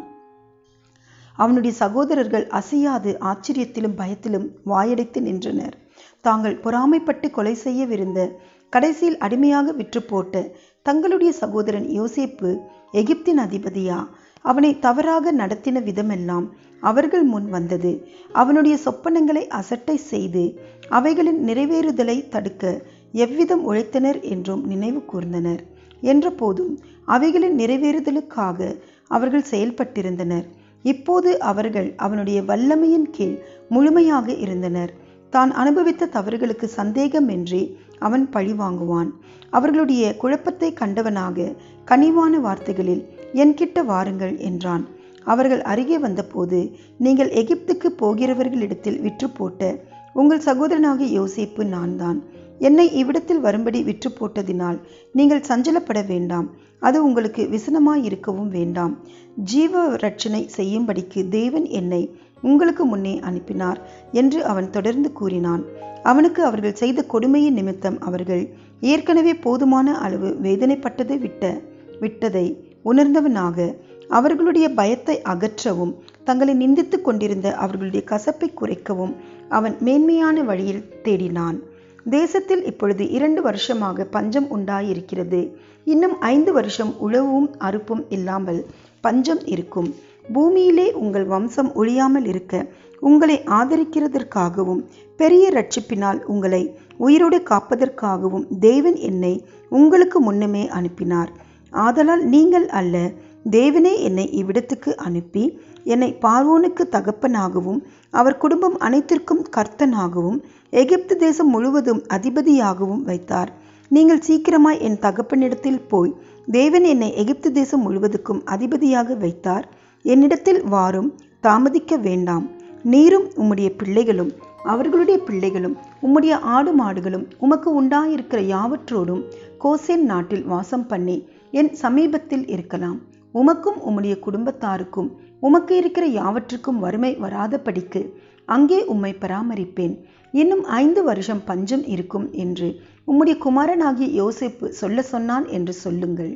அவனுடைய சகோதரர்கள் அசையாது ஆச்சரியத்திலும் பயத்திலும் வாயடைத்து நின்றனர் தாங்கள் பொறாமைப்பட்டு கொலை செய்யவிருந்த கடைசியில் அடிமையாக விற்று போட்ட தங்களுடைய சகோதரன் யோசேப்பு எகிப்தின் அதிபதியா அவனை தவறாக நடத்தின விதமெல்லாம் அவர்கள் முன் வந்தது அவனுடைய சொப்பனங்களை அசட்டை செய்து அவைகளின் நிறைவேறுதலை தடுக்க எவ்விதம் உழைத்தனர் என்றும் நினைவு கூர்ந்தனர் என்ற போதும் அவைகளின் நிறைவேறுதலுக்காக அவர்கள் செயல்பட்டிருந்தனர் இப்போது அவர்கள் அவனுடைய வல்லமையின் கீழ் முழுமையாக இருந்தனர் தான் அனுபவித்த தவறுகளுக்கு சந்தேகமின்றி அவன் பழி வாங்குவான் அவர்களுடைய குழப்பத்தை கண்டவனாக கனிவான வார்த்தைகளில் என்கிட்ட வாருங்கள் என்றான் அவர்கள் அருகே வந்தபோது நீங்கள் எகிப்துக்கு போகிறவர்களிடத்தில் விற்று போட்ட உங்கள் சகோதரனாகிய யோசிப்பு நான் தான் என்னை இவ்விடத்தில் வரும்படி விற்று போட்டதினால் நீங்கள் சஞ்சலப்பட வேண்டாம் அது உங்களுக்கு விசனமாயிருக்கவும் வேண்டாம் ஜீவ ரட்சணை செய்யும்படிக்கு தேவன் என்னை உங்களுக்கு முன்னே அனுப்பினார் என்று அவன் தொடர்ந்து கூறினான் அவனுக்கு அவர்கள் செய்த கொடுமையின் நிமித்தம் அவர்கள் ஏற்கனவே போதுமான அளவு வேதனைப்பட்டதை விட்ட விட்டதை உணர்ந்தவனாக அவர்களுடைய பயத்தை அகற்றவும் தங்களை நிந்தித்துக் கொண்டிருந்த அவர்களுடைய கசப்பை குறைக்கவும் அவன் மேன்மையான வழியில் தேடினான் தேசத்தில் இப்பொழுது இரண்டு வருஷமாக பஞ்சம் உண்டாயிருக்கிறது இன்னும் ஐந்து வருஷம் உழவும் அறுப்பும் இல்லாமல் பஞ்சம் இருக்கும் பூமியிலே உங்கள் வம்சம் ஒழியாமல் இருக்க உங்களை ஆதரிக்கிறதற்காகவும் பெரிய ரட்சிப்பினால் உங்களை உயிரோடு காப்பதற்காகவும் தேவன் என்னை உங்களுக்கு முன்னமே அனுப்பினார் ஆதலால் நீங்கள் அல்ல தேவனே என்னை இவ்விடத்துக்கு அனுப்பி என்னை பார்வோனுக்கு தகப்பனாகவும் அவர் குடும்பம் அனைத்திற்கும் கர்த்தனாகவும் எகிப்து தேசம் முழுவதும் அதிபதியாகவும் வைத்தார் நீங்கள் சீக்கிரமாய் என் தகப்பனிடத்தில் போய் தேவன் என்னை எகிப்து தேசம் முழுவதுக்கும் அதிபதியாக வைத்தார் என்னிடத்தில் வாரும் தாமதிக்க வேண்டாம் நீரும் உம்முடைய பிள்ளைகளும் அவர்களுடைய பிள்ளைகளும் உம்முடைய ஆடு மாடுகளும் உமக்கு உண்டாயிருக்கிற யாவற்றோடும் கோசேன் நாட்டில் வாசம் பண்ணி என் சமீபத்தில் இருக்கலாம் உமக்கும் உம்முடைய குடும்பத்தாருக்கும் உமக்கு இருக்கிற யாவற்றுக்கும் வறுமை வராதபடிக்கு அங்கே உம்மை பராமரிப்பேன் இன்னும் ஐந்து வருஷம் பஞ்சம் இருக்கும் என்று உம்முடைய குமாரனாகிய யோசிப்பு சொல்ல சொன்னான் என்று சொல்லுங்கள்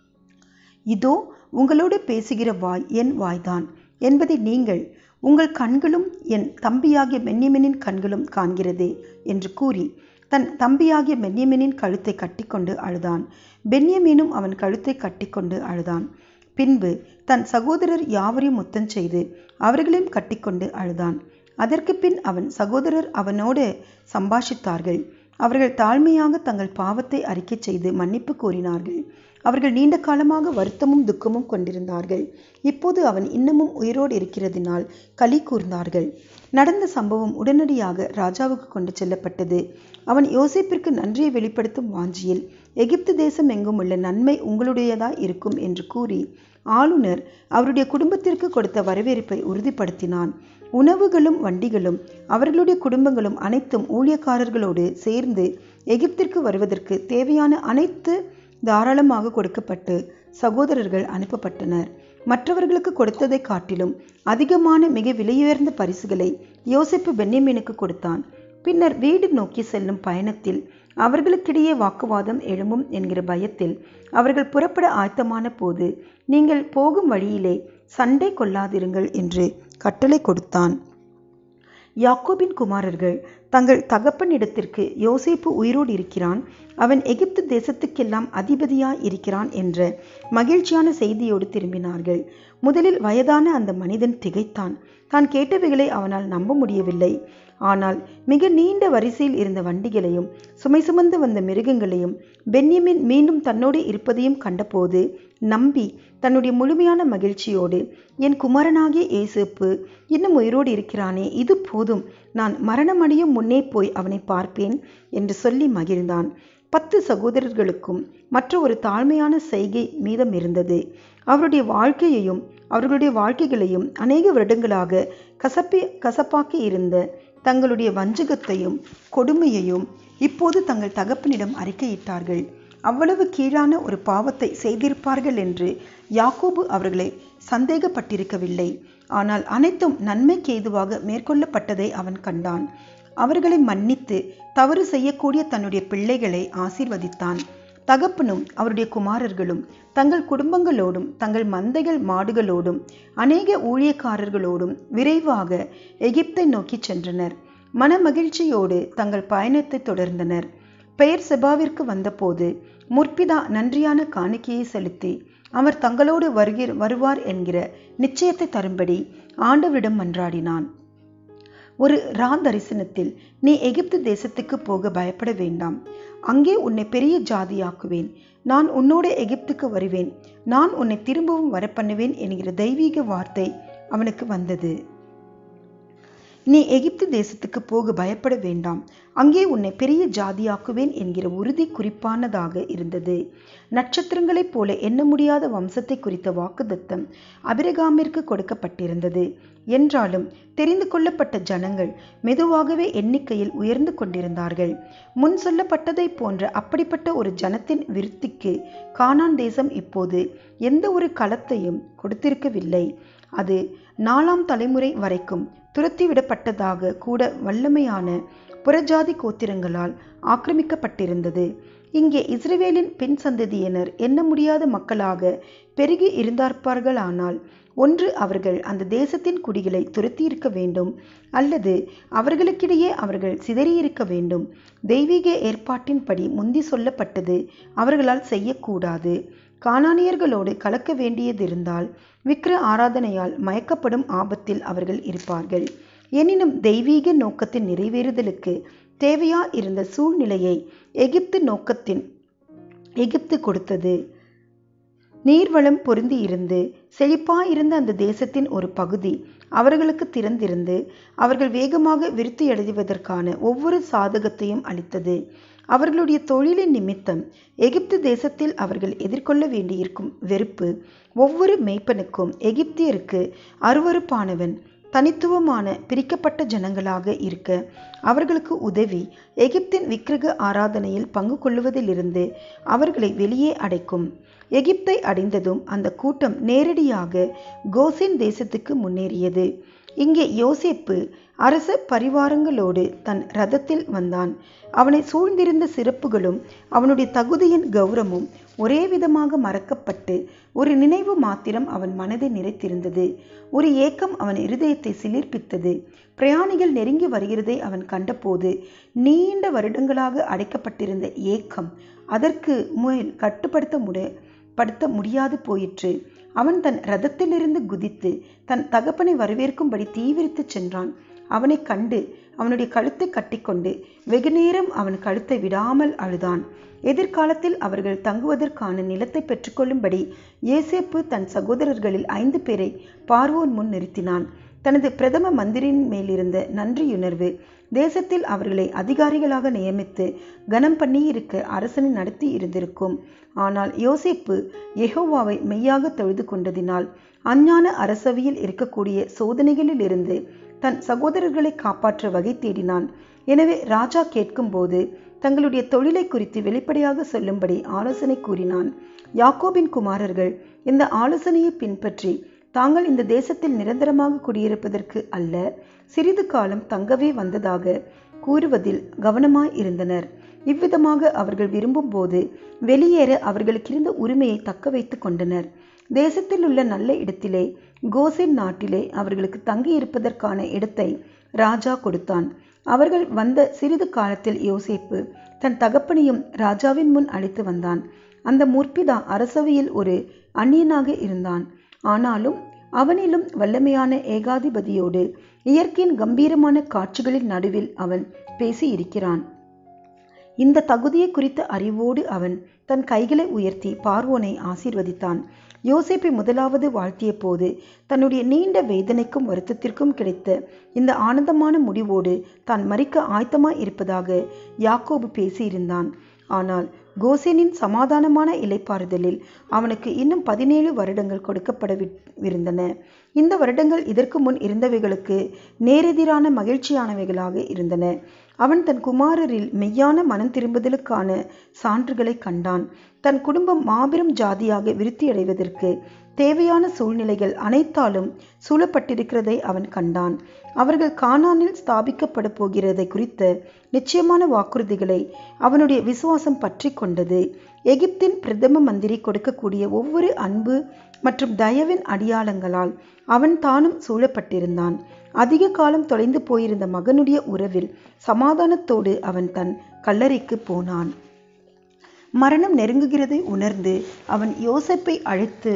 இதோ உங்களோடு பேசுகிற வாய் என் வாய்தான் என்பதை நீங்கள் உங்கள் கண்களும் என் தம்பியாகிய பென்யமினின் கண்களும் காண்கிறதே என்று கூறி தன் தம்பியாகிய பென்யமினின் கழுத்தை கட்டிக்கொண்டு அழுதான் பென்யமீனும் அவன் கழுத்தை கட்டிக்கொண்டு அழுதான் பின்பு தன் சகோதரர் யாவரையும் முத்தம் செய்து அவர்களையும் கட்டிக்கொண்டு அழுதான் அதற்கு பின் அவன் சகோதரர் அவனோடு சம்பாஷித்தார்கள் அவர்கள் தாழ்மையாக தங்கள் பாவத்தை அறிக்கை செய்து மன்னிப்பு கோரினார்கள் அவர்கள் நீண்ட காலமாக வருத்தமும் துக்கமும் கொண்டிருந்தார்கள் இப்போது அவன் இன்னமும் உயிரோடு இருக்கிறதினால் களி கூர்ந்தார்கள் நடந்த சம்பவம் உடனடியாக ராஜாவுக்கு கொண்டு செல்லப்பட்டது அவன் யோசிப்பிற்கு நன்றியை வெளிப்படுத்தும் வாஞ்சியில் எகிப்து தேசம் எங்கும் உள்ள நன்மை உங்களுடையதாய் இருக்கும் என்று கூறி ஆளுநர் அவருடைய குடும்பத்திற்கு கொடுத்த வரவேற்பை உறுதிப்படுத்தினான் உணவுகளும் வண்டிகளும் அவர்களுடைய குடும்பங்களும் அனைத்தும் ஊழியக்காரர்களோடு சேர்ந்து எகிப்திற்கு வருவதற்கு தேவையான அனைத்து தாராளமாக கொடுக்கப்பட்டு சகோதரர்கள் அனுப்பப்பட்டனர் மற்றவர்களுக்கு கொடுத்ததை காட்டிலும் அதிகமான மிக விலையுயர்ந்த பரிசுகளை யோசிப்பு பென்யமீனுக்கு கொடுத்தான் பின்னர் வீடு நோக்கி செல்லும் பயணத்தில் அவர்களுக்கிடையே வாக்குவாதம் எழும்பும் என்கிற பயத்தில் அவர்கள் புறப்பட ஆயத்தமான போது நீங்கள் போகும் வழியிலே சண்டை கொள்ளாதிருங்கள் என்று கட்டளை கொடுத்தான் யாக்கோபின் குமாரர்கள் தங்கள் தகப்பனிடத்திற்கு யோசேப்பு உயிரோடு இருக்கிறான் அவன் எகிப்து தேசத்துக்கெல்லாம் அதிபதியாய் இருக்கிறான் என்ற மகிழ்ச்சியான செய்தியோடு திரும்பினார்கள் முதலில் வயதான அந்த மனிதன் திகைத்தான் தான் கேட்டவைகளை அவனால் நம்ப முடியவில்லை ஆனால் மிக நீண்ட வரிசையில் இருந்த வண்டிகளையும் சுமை சுமந்து வந்த மிருகங்களையும் பென்யமின் மீண்டும் தன்னோடு இருப்பதையும் கண்டபோது நம்பி தன்னுடைய முழுமையான மகிழ்ச்சியோடு என் குமாரனாகிய ஏசேப்பு இன்னும் உயிரோடு இருக்கிறானே இது போதும் நான் மரணமடையும் முன்னே போய் அவனை பார்ப்பேன் என்று சொல்லி மகிழ்ந்தான் பத்து சகோதரர்களுக்கும் மற்ற ஒரு தாழ்மையான செய்கை மீதம் இருந்தது அவருடைய வாழ்க்கையையும் அவர்களுடைய வாழ்க்கைகளையும் அநேக வருடங்களாக கசப்பி கசப்பாக்கி இருந்த தங்களுடைய வஞ்சகத்தையும் கொடுமையையும் இப்போது தங்கள் தகப்பனிடம் அறிக்கையிட்டார்கள் அவ்வளவு கீழான ஒரு பாவத்தை செய்திருப்பார்கள் என்று யாக்கோபு அவர்களை சந்தேகப்பட்டிருக்கவில்லை ஆனால் அனைத்தும் நன்மைக்கு ஏதுவாக மேற்கொள்ளப்பட்டதை அவன் கண்டான் அவர்களை மன்னித்து தவறு செய்யக்கூடிய தன்னுடைய பிள்ளைகளை ஆசீர்வதித்தான் தகப்பனும் அவருடைய குமாரர்களும் தங்கள் குடும்பங்களோடும் தங்கள் மந்தைகள் மாடுகளோடும் அநேக ஊழியக்காரர்களோடும் விரைவாக எகிப்தை நோக்கி சென்றனர் மன மகிழ்ச்சியோடு தங்கள் பயணத்தை தொடர்ந்தனர் பெயர் செபாவிற்கு வந்தபோது முற்பிதா நன்றியான காணிக்கையை செலுத்தி அவர் தங்களோடு வருகிற வருவார் என்கிற நிச்சயத்தை தரும்படி ஆண்டவரிடம் மன்றாடினான் ஒரு ரா தரிசனத்தில் நீ எகிப்து தேசத்துக்கு போக பயப்பட வேண்டாம் அங்கே உன்னை பெரிய ஜாதியாக்குவேன் நான் உன்னோட எகிப்துக்கு வருவேன் நான் உன்னை திரும்பவும் வரப்பண்ணுவேன் என்கிற தெய்வீக வார்த்தை அவனுக்கு வந்தது நீ எகிப்து தேசத்துக்கு போக பயப்பட வேண்டாம் அங்கே உன்னை பெரிய ஜாதியாக்குவேன் என்கிற உறுதி குறிப்பானதாக இருந்தது நட்சத்திரங்களைப் போல எண்ண முடியாத வம்சத்தை குறித்த வாக்குதத்தம் அபிரகாமிற்கு கொடுக்கப்பட்டிருந்தது என்றாலும் தெரிந்து கொள்ளப்பட்ட ஜனங்கள் மெதுவாகவே எண்ணிக்கையில் உயர்ந்து கொண்டிருந்தார்கள் முன் சொல்லப்பட்டதை போன்ற அப்படிப்பட்ட ஒரு ஜனத்தின் விருத்திக்கு கானான் தேசம் இப்போது எந்த ஒரு களத்தையும் கொடுத்திருக்கவில்லை அது நாலாம் தலைமுறை வரைக்கும் துரத்திவிடப்பட்டதாக கூட வல்லமையான புறஜாதி கோத்திரங்களால் ஆக்கிரமிக்கப்பட்டிருந்தது இங்கே இஸ்ரேவேலின் பின் சந்ததியினர் எண்ண முடியாத மக்களாக பெருகி இருந்தார்ப்பார்களானால் ஒன்று அவர்கள் அந்த தேசத்தின் குடிகளை துரத்தியிருக்க வேண்டும் அல்லது அவர்களுக்கிடையே அவர்கள் சிதறியிருக்க வேண்டும் தெய்வீக ஏற்பாட்டின்படி முந்தி சொல்லப்பட்டது அவர்களால் செய்யக்கூடாது கானானியர்களோடு கலக்க வேண்டியதிருந்தால் விக்கிர ஆராதனையால் மயக்கப்படும் ஆபத்தில் அவர்கள் இருப்பார்கள் எனினும் தெய்வீக நோக்கத்தின் நிறைவேறுதலுக்கு தேவையா இருந்த சூழ்நிலையை எகிப்து நோக்கத்தின் எகிப்து கொடுத்தது நீர்வளம் பொருந்தி இருந்து செழிப்பாயிருந்த அந்த தேசத்தின் ஒரு பகுதி அவர்களுக்கு திறந்திருந்து அவர்கள் வேகமாக விருத்தி அடைவதற்கான ஒவ்வொரு சாதகத்தையும் அளித்தது அவர்களுடைய தொழிலின் நிமித்தம் எகிப்து தேசத்தில் அவர்கள் எதிர்கொள்ள வேண்டியிருக்கும் வெறுப்பு ஒவ்வொரு மெய்ப்பனுக்கும் எகிப்தியருக்கு அருவறுப்பானவன் தனித்துவமான பிரிக்கப்பட்ட ஜனங்களாக இருக்க அவர்களுக்கு உதவி எகிப்தின் விக்கிரக ஆராதனையில் பங்கு கொள்ளுவதிலிருந்து அவர்களை வெளியே அடைக்கும் எகிப்தை அடைந்ததும் அந்த கூட்டம் நேரடியாக கோசேன் தேசத்துக்கு முன்னேறியது இங்கே யோசேப்பு அரச பரிவாரங்களோடு தன் ரதத்தில் வந்தான் அவனை சூழ்ந்திருந்த சிறப்புகளும் அவனுடைய தகுதியின் கௌரவமும் ஒரே விதமாக மறக்கப்பட்டு ஒரு நினைவு மாத்திரம் அவன் மனதை நிறைத்திருந்தது ஒரு ஏக்கம் அவன் இருதயத்தை சிலிர்ப்பித்தது பிரயாணிகள் நெருங்கி வருகிறதை அவன் கண்டபோது நீண்ட வருடங்களாக அடைக்கப்பட்டிருந்த ஏக்கம் அதற்கு மேல் கட்டுப்படுத்த முடி படுத்த முடியாது போயிற்று அவன் தன் ரதத்திலிருந்து குதித்து தன் தகப்பனை வரவேற்கும்படி தீவிரித்து சென்றான் அவனை கண்டு அவனுடைய கழுத்தை கட்டிக்கொண்டு வெகுநேரம் அவன் கழுத்தை விடாமல் அழுதான் எதிர்காலத்தில் அவர்கள் தங்குவதற்கான நிலத்தை பெற்றுக்கொள்ளும்படி ஏசேப்பு தன் சகோதரர்களில் ஐந்து பேரை பார்வோன் முன் நிறுத்தினான் தனது பிரதம மந்திரின் மேலிருந்த நன்றியுணர்வு தேசத்தில் அவர்களை அதிகாரிகளாக நியமித்து கனம் பண்ணியிருக்க அரசனை நடத்தி இருந்திருக்கும் ஆனால் யோசேப்பு யெகோவாவை மெய்யாக தொழுது கொண்டதினால் அஞ்ஞான அரசவையில் இருக்கக்கூடிய சோதனைகளிலிருந்து தன் சகோதரர்களை காப்பாற்ற வகை தேடினான் எனவே ராஜா கேட்கும்போது தங்களுடைய தொழிலை குறித்து வெளிப்படையாக சொல்லும்படி ஆலோசனை கூறினான் யாக்கோபின் குமாரர்கள் இந்த ஆலோசனையை பின்பற்றி தாங்கள் இந்த தேசத்தில் நிரந்தரமாக குடியிருப்பதற்கு அல்ல சிறிது காலம் தங்கவே வந்ததாக கூறுவதில் கவனமாய் இருந்தனர் இவ்விதமாக அவர்கள் விரும்பும் போது வெளியேற அவர்களுக்கு இருந்த உரிமையை தக்க வைத்துக் கொண்டனர் தேசத்தில் உள்ள நல்ல இடத்திலே கோசென் நாட்டிலே அவர்களுக்கு தங்கியிருப்பதற்கான இடத்தை ராஜா கொடுத்தான் அவர்கள் வந்த சிறிது காலத்தில் யோசேப்பு தன் தகப்பனையும் ராஜாவின் முன் அழைத்து வந்தான் அந்த முற்பிதா அரசவையில் ஒரு அந்நியனாக இருந்தான் ஆனாலும் அவனிலும் வல்லமையான ஏகாதிபதியோடு இயற்கையின் கம்பீரமான காட்சிகளின் நடுவில் அவன் பேசியிருக்கிறான் இந்த தகுதியை குறித்த அறிவோடு அவன் தன் கைகளை உயர்த்தி பார்வோனை ஆசீர்வதித்தான் யோசேப்பை முதலாவது வாழ்த்திய போது தன்னுடைய நீண்ட வேதனைக்கும் வருத்தத்திற்கும் கிடைத்த இந்த ஆனந்தமான முடிவோடு தான் மறிக்க ஆயத்தமாய் இருப்பதாக யாக்கோபு பேசியிருந்தான் ஆனால் கோசேனின் சமாதானமான இலைப்பாறுதலில் அவனுக்கு இன்னும் பதினேழு வருடங்கள் கொடுக்கப்படவிருந்தன இந்த வருடங்கள் இதற்கு முன் இருந்தவைகளுக்கு நேரெதிரான மகிழ்ச்சியானவைகளாக இருந்தன அவன் தன் குமாரரில் மெய்யான மனம் திரும்புதலுக்கான சான்றுகளை கண்டான் தன் குடும்பம் மாபெரும் ஜாதியாக விருத்தியடைவதற்கு தேவையான சூழ்நிலைகள் அனைத்தாலும் சூழப்பட்டிருக்கிறதை அவன் கண்டான் அவர்கள் கானானில் ஸ்தாபிக்கப்பட போகிறதை குறித்த நிச்சயமான வாக்குறுதிகளை அவனுடைய விசுவாசம் பற்றி கொண்டது எகிப்தின் பிரதம மந்திரி கொடுக்கக்கூடிய ஒவ்வொரு அன்பு மற்றும் தயவின் அடியாளங்களால் அவன் தானும் சூழப்பட்டிருந்தான் அதிக காலம் தொலைந்து போயிருந்த மகனுடைய உறவில் சமாதானத்தோடு அவன் தன் கல்லறைக்கு போனான் மரணம் நெருங்குகிறதை உணர்ந்து அவன் யோசப்பை அழைத்து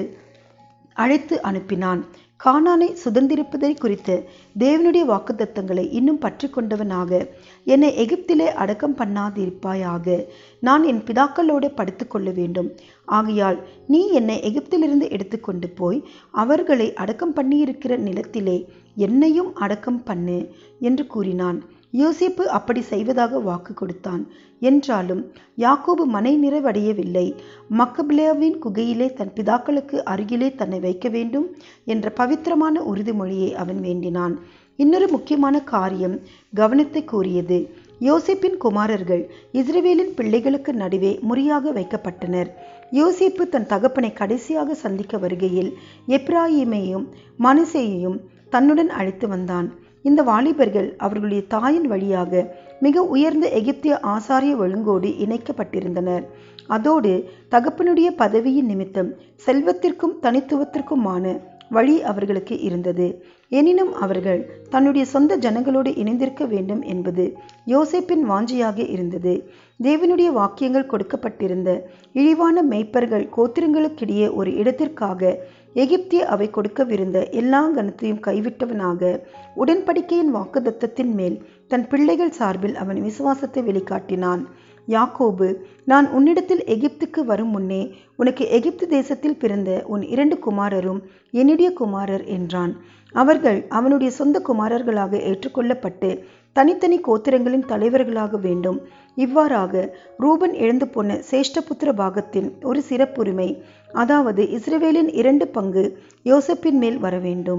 அழைத்து அனுப்பினான் கானானை சுதந்திரிப்பதை குறித்து தேவனுடைய வாக்குத்தத்தங்களை இன்னும் பற்றி கொண்டவனாக என்னை எகிப்திலே அடக்கம் பண்ணாதிருப்பாயாக நான் என் பிதாக்களோடு படுத்துக்கொள்ள வேண்டும் ஆகையால் நீ என்னை எகிப்திலிருந்து எடுத்துக்கொண்டு போய் அவர்களை அடக்கம் பண்ணியிருக்கிற நிலத்திலே என்னையும் அடக்கம் பண்ணு என்று கூறினான் யோசிப்பு அப்படி செய்வதாக வாக்கு கொடுத்தான் என்றாலும் யாக்கோபு மனை நிறைவடையவில்லை மக்கபிலேவின் குகையிலே தன் பிதாக்களுக்கு அருகிலே தன்னை வைக்க வேண்டும் என்ற பவித்திரமான உறுதிமொழியை அவன் வேண்டினான் இன்னொரு முக்கியமான காரியம் கவனத்தை கூறியது யோசிப்பின் குமாரர்கள் இஸ்ரவேலின் பிள்ளைகளுக்கு நடுவே முறியாக வைக்கப்பட்டனர் யோசிப்பு தன் தகப்பனை கடைசியாக சந்திக்க வருகையில் எப்ராயிமையும் மனுசேயையும் தன்னுடன் அழைத்து வந்தான் இந்த வாலிபர்கள் அவர்களுடைய தாயின் வழியாக மிக உயர்ந்த எகிப்திய ஆசாரிய ஒழுங்கோடு இணைக்கப்பட்டிருந்தனர் அதோடு தகப்பனுடைய பதவியின் நிமித்தம் செல்வத்திற்கும் தனித்துவத்திற்குமான வழி அவர்களுக்கு இருந்தது எனினும் அவர்கள் தன்னுடைய சொந்த ஜனங்களோடு இணைந்திருக்க வேண்டும் என்பது யோசேப்பின் வாஞ்சியாக இருந்தது தேவனுடைய வாக்கியங்கள் கொடுக்கப்பட்டிருந்த இழிவான மெய்ப்பர்கள் கோத்திரங்களுக்கிடையே ஒரு இடத்திற்காக எகிப்திய அவை கொடுக்கவிருந்த எல்லா கனத்தையும் கைவிட்டவனாக உடன்படிக்கையின் வாக்குதத்தத்தின் மேல் தன் பிள்ளைகள் சார்பில் அவன் விசுவாசத்தை வெளிக்காட்டினான் யாக்கோபு நான் உன்னிடத்தில் எகிப்துக்கு வரும் முன்னே உனக்கு எகிப்து தேசத்தில் பிறந்த உன் இரண்டு குமாரரும் என்னுடைய குமாரர் என்றான் அவர்கள் அவனுடைய சொந்த குமாரர்களாக ஏற்றுக்கொள்ளப்பட்டு தனித்தனி கோத்திரங்களின் தலைவர்களாக வேண்டும் இவ்வாறாக ரூபன் எழுந்து போன சேஷ்டபுத்திர பாகத்தின் ஒரு சிறப்புரிமை அதாவது இஸ்ரவேலின் இரண்டு பங்கு யோசப்பின் மேல் வர வேண்டும்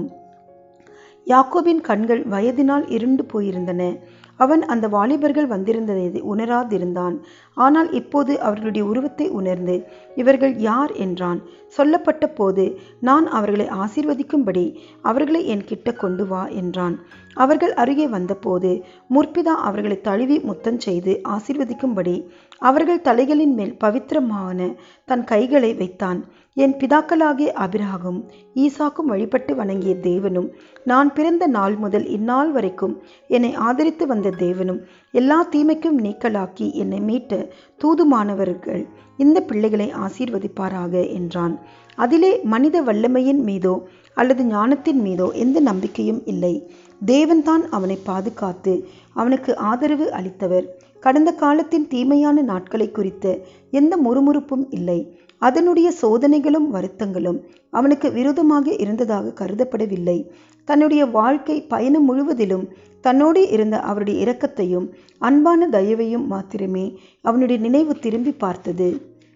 யாக்கோபின் கண்கள் வயதினால் இருண்டு போயிருந்தன அவன் அந்த வாலிபர்கள் வந்திருந்ததை உணராதிருந்தான் ஆனால் இப்போது அவர்களுடைய உருவத்தை உணர்ந்து இவர்கள் யார் என்றான் சொல்லப்பட்ட போது நான் அவர்களை ஆசீர்வதிக்கும்படி அவர்களை என் கிட்ட கொண்டு வா என்றான் அவர்கள் அருகே வந்தபோது முற்பிதா அவர்களை தழுவி முத்தம் செய்து ஆசீர்வதிக்கும்படி அவர்கள் தலைகளின் மேல் பவித்திரமான தன் கைகளை வைத்தான் என் பிதாக்களாகிய அபிராகும் ஈசாக்கும் வழிபட்டு வணங்கிய தேவனும் நான் பிறந்த நாள் முதல் இந்நாள் வரைக்கும் என்னை ஆதரித்து வந்த தேவனும் எல்லா தீமைக்கும் நீக்கலாக்கி என்னை மீட்ட தூதுமானவர்கள் இந்த பிள்ளைகளை ஆசீர்வதிப்பாராக என்றான் அதிலே மனித வல்லமையின் மீதோ அல்லது ஞானத்தின் மீதோ எந்த நம்பிக்கையும் இல்லை தேவன்தான் அவனை பாதுகாத்து அவனுக்கு ஆதரவு அளித்தவர் கடந்த காலத்தின் தீமையான நாட்களை குறித்த எந்த முறுமுறுப்பும் இல்லை அதனுடைய சோதனைகளும் வருத்தங்களும் அவனுக்கு விரோதமாக இருந்ததாக கருதப்படவில்லை தன்னுடைய வாழ்க்கை பயணம் முழுவதிலும் தன்னோடு இருந்த அவருடைய இரக்கத்தையும் அன்பான தயவையும் மாத்திரமே அவனுடைய நினைவு திரும்பி பார்த்தது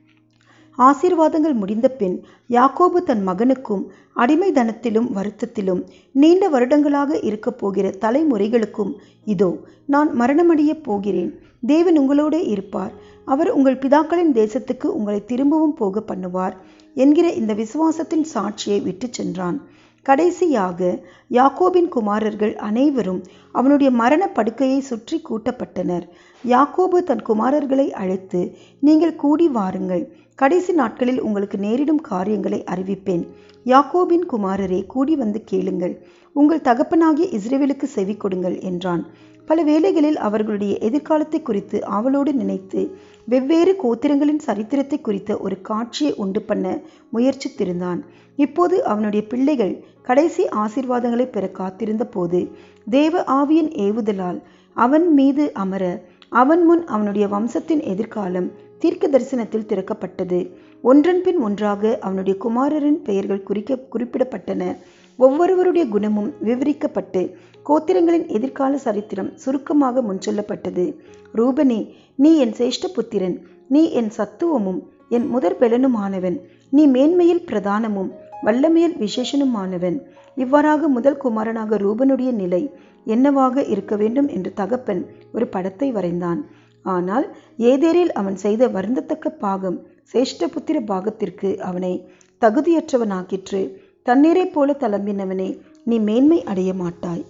ஆசீர்வாதங்கள் முடிந்த பின் யாக்கோபு தன் மகனுக்கும் அடிமைதனத்திலும் வருத்தத்திலும் நீண்ட வருடங்களாக இருக்கப் போகிற தலைமுறைகளுக்கும் இதோ நான் மரணமடையப் போகிறேன் தேவன் உங்களோடு இருப்பார் அவர் உங்கள் பிதாக்களின் தேசத்துக்கு உங்களை திரும்பவும் போக பண்ணுவார் என்கிற இந்த விசுவாசத்தின் சாட்சியை விட்டு சென்றான் கடைசியாக யாக்கோபின் குமாரர்கள் அனைவரும் அவனுடைய மரண படுக்கையை சுற்றி கூட்டப்பட்டனர் யாக்கோபு தன் குமாரர்களை அழைத்து நீங்கள் கூடி வாருங்கள் கடைசி நாட்களில் உங்களுக்கு நேரிடும் காரியங்களை அறிவிப்பேன் யாக்கோபின் குமாரரே கூடி வந்து கேளுங்கள் உங்கள் தகப்பனாகிய இஸ்ரேவேலுக்கு செவி கொடுங்கள் என்றான் பல வேளைகளில் அவர்களுடைய எதிர்காலத்தை குறித்து ஆவலோடு நினைத்து வெவ்வேறு கோத்திரங்களின் சரித்திரத்தை குறித்த ஒரு காட்சியை உண்டு பண்ண முயற்சித்திருந்தான் இப்போது அவனுடைய பிள்ளைகள் கடைசி ஆசீர்வாதங்களை பெற காத்திருந்த போது தேவ ஆவியின் ஏவுதலால் அவன் மீது அமர அவன் முன் அவனுடைய வம்சத்தின் எதிர்காலம் தீர்க்க தரிசனத்தில் திறக்கப்பட்டது ஒன்றன் பின் ஒன்றாக அவனுடைய குமாரரின் பெயர்கள் குறிக்க குறிப்பிடப்பட்டன ஒவ்வொருவருடைய குணமும் விவரிக்கப்பட்டு கோத்திரங்களின் எதிர்கால சரித்திரம் சுருக்கமாக முன்சொல்லப்பட்டது ரூபனே நீ என் சேஷ்ட புத்திரன் நீ என் சத்துவமும் என் முதற் பெலனுமானவன் நீ மேன்மையில் பிரதானமும் வல்லமையில் விசேஷனுமானவன் இவ்வாறாக முதல் குமாரனாக ரூபனுடைய நிலை என்னவாக இருக்க வேண்டும் என்று தகப்பன் ஒரு படத்தை வரைந்தான் ஆனால் ஏதேரில் அவன் செய்த வருந்தத்தக்க பாகம் சேஷ்டபுத்திர பாகத்திற்கு அவனை தகுதியற்றவனாக்கிற்று தண்ணீரைப் போல தளம்பினவனே நீ மேன்மை அடைய மாட்டாய்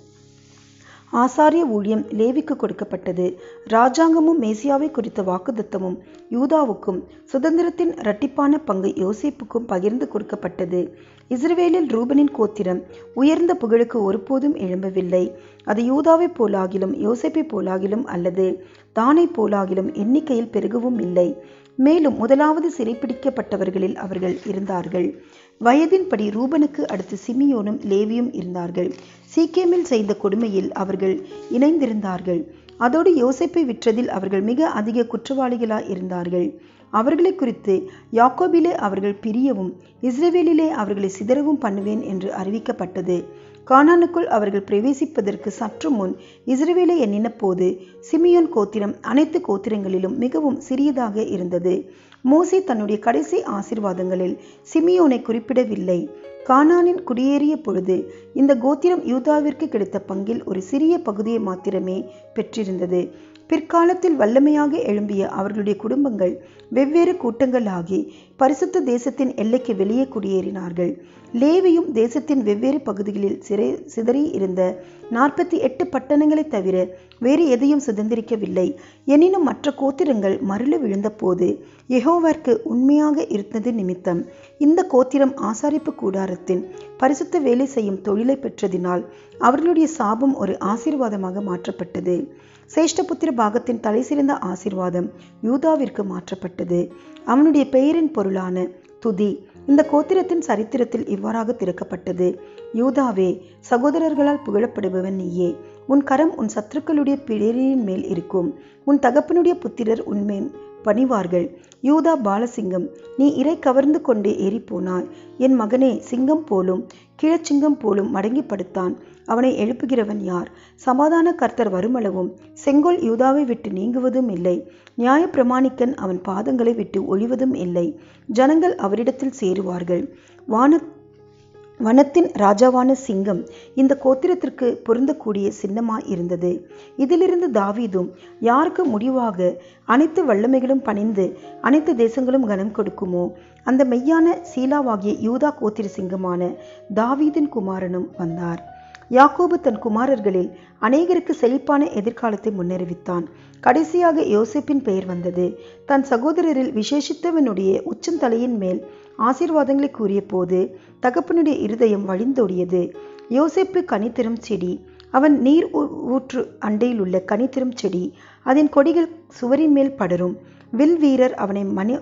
ஆசாரிய ஊழியம் லேவிக்கு கொடுக்கப்பட்டது ராஜாங்கமும் மேசியாவை குறித்த வாக்குதத்தமும் யூதாவுக்கும் சுதந்திரத்தின் இரட்டிப்பான பங்கு யோசேப்புக்கும் பகிர்ந்து கொடுக்கப்பட்டது இஸ்ரவேலில் ரூபனின் கோத்திரம் உயர்ந்த புகழுக்கு ஒருபோதும் எழும்பவில்லை அது யூதாவை போலாகிலும் யோசேப்பை போலாகிலும் அல்லது தானை போலாகிலும் எண்ணிக்கையில் பெருகவும் இல்லை மேலும் முதலாவது சிறைப்பிடிக்கப்பட்டவர்களில் அவர்கள் இருந்தார்கள் வயதின்படி ரூபனுக்கு அடுத்து சிமியோனும் லேவியும் இருந்தார்கள் சீக்கியமில் செய்த கொடுமையில் அவர்கள் இணைந்திருந்தார்கள் அதோடு யோசேப்பை விற்றதில் அவர்கள் மிக அதிக குற்றவாளிகளாய் இருந்தார்கள் அவர்களை குறித்து யாக்கோபிலே அவர்கள் பிரியவும் இஸ்ரேவேலிலே அவர்களை சிதறவும் பண்ணுவேன் என்று அறிவிக்கப்பட்டது கானானுக்குள் அவர்கள் பிரவேசிப்பதற்கு சற்று முன் இஸ்ரேவேலை எண்ணின போது சிமியோன் கோத்திரம் அனைத்து கோத்திரங்களிலும் மிகவும் சிறியதாக இருந்தது மோசே தன்னுடைய கடைசி ஆசிர்வாதங்களில் சிமியோனை குறிப்பிடவில்லை கானானின் குடியேறிய பொழுது இந்த கோத்திரம் யூதாவிற்கு கிடைத்த பங்கில் ஒரு சிறிய பகுதியை மாத்திரமே பெற்றிருந்தது பிற்காலத்தில் வல்லமையாக எழும்பிய அவர்களுடைய குடும்பங்கள் வெவ்வேறு கூட்டங்களாகி பரிசுத்த தேசத்தின் எல்லைக்கு வெளியே குடியேறினார்கள் லேவியும் தேசத்தின் வெவ்வேறு பகுதிகளில் சிறை சிதறி இருந்த நாற்பத்தி எட்டு பட்டணங்களை தவிர வேறு எதையும் சுதந்திரிக்கவில்லை எனினும் மற்ற கோத்திரங்கள் மருள விழுந்தபோது யெகோவாற்கு உண்மையாக இருந்தது நிமித்தம் இந்த கோத்திரம் ஆசாரிப்பு கூடாரத்தின் பரிசுத்த வேலை செய்யும் தொழிலை பெற்றதினால் அவர்களுடைய சாபம் ஒரு ஆசீர்வாதமாக மாற்றப்பட்டது சேஷ்டபுத்திர பாகத்தின் தலை சிறந்த ஆசிர்வாதம் யூதாவிற்கு மாற்றப்பட்டது அவனுடைய பெயரின் பொருளான துதி இந்த கோத்திரத்தின் சரித்திரத்தில் இவ்வாறாக திறக்கப்பட்டது யூதாவே சகோதரர்களால் புகழப்படுபவன் நீயே உன் கரம் உன் சத்துருக்களுடைய பிடரின் மேல் இருக்கும் உன் தகப்பனுடைய புத்திரர் உன்மேல் பணிவார்கள் யூதா பாலசிங்கம் நீ இறை கவர்ந்து கொண்டே ஏறி போனாய் என் மகனே சிங்கம் போலும் கிழச்சிங்கம் போலும் மடங்கி படுத்தான் அவனை எழுப்புகிறவன் யார் சமாதான கர்த்தர் வருமளவும் செங்கோல் யூதாவை விட்டு நீங்குவதும் இல்லை நியாய பிரமாணிக்கன் அவன் பாதங்களை விட்டு ஒழிவதும் இல்லை ஜனங்கள் அவரிடத்தில் சேருவார்கள் வான வனத்தின் ராஜாவான சிங்கம் இந்த கோத்திரத்திற்கு பொருந்தக்கூடிய சின்னமாய் இருந்தது இதிலிருந்து தாவீதும் யாருக்கு முடிவாக அனைத்து வல்லமைகளும் பணிந்து அனைத்து தேசங்களும் கனம் கொடுக்குமோ அந்த மெய்யான சீலாவாகிய யூதா கோத்திர சிங்கமான தாவீதின் குமாரனும் வந்தார் யாக்கோபு தன் குமாரர்களில் அநேகருக்கு செழிப்பான எதிர்காலத்தை முன்னறிவித்தான் கடைசியாக யோசேப்பின் பெயர் வந்தது தன் சகோதரரில் விசேஷித்தவனுடைய உச்சந்தலையின் மேல் ஆசீர்வாதங்களை கூறிய போது தகப்பனுடைய இருதயம் வழிந்தோடியது யோசேப்பு கனித்திரும் செடி அவன் நீர் ஊற்று அண்டையில் உள்ள கனித்திரும் செடி அதன் கொடிகள் சுவரின் மேல் படரும் வில் வீரர் அவனை மணி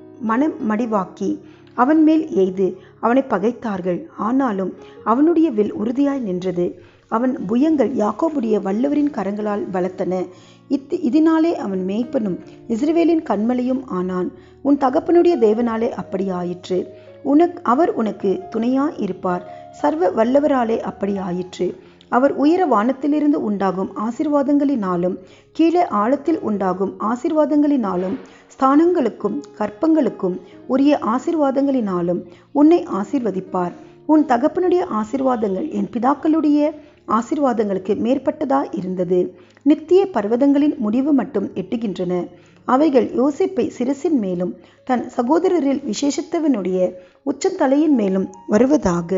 மனமடிவாக்கி அவன் மேல் எய்து அவனை பகைத்தார்கள் ஆனாலும் அவனுடைய வில் உறுதியாய் நின்றது அவன் புயங்கள் யாக்கோபுடைய வல்லவரின் கரங்களால் பலத்தன இத் இதனாலே அவன் மேய்ப்பனும் இஸ்ரவேலின் கண்மலையும் ஆனான் உன் தகப்பனுடைய தேவனாலே அப்படி ஆயிற்று உனக் அவர் உனக்கு துணையாய் இருப்பார் சர்வ வல்லவராலே அப்படி ஆயிற்று அவர் உயர வானத்திலிருந்து உண்டாகும் ஆசிர்வாதங்களினாலும் கீழே ஆழத்தில் உண்டாகும் ஆசிர்வாதங்களினாலும் ஸ்தானங்களுக்கும் கற்பங்களுக்கும் உரிய ஆசிர்வாதங்களினாலும் உன்னை ஆசிர்வதிப்பார் உன் தகப்பனுடைய ஆசிர்வாதங்கள் என் பிதாக்களுடைய ஆசிர்வாதங்களுக்கு மேற்பட்டதா இருந்தது நித்திய பர்வதங்களின் முடிவு மட்டும் எட்டுகின்றன அவைகள் யோசிப்பை சிரசின் மேலும் தன் சகோதரரில் விசேஷத்தவனுடைய உச்சந்தலையின் மேலும் வருவதாக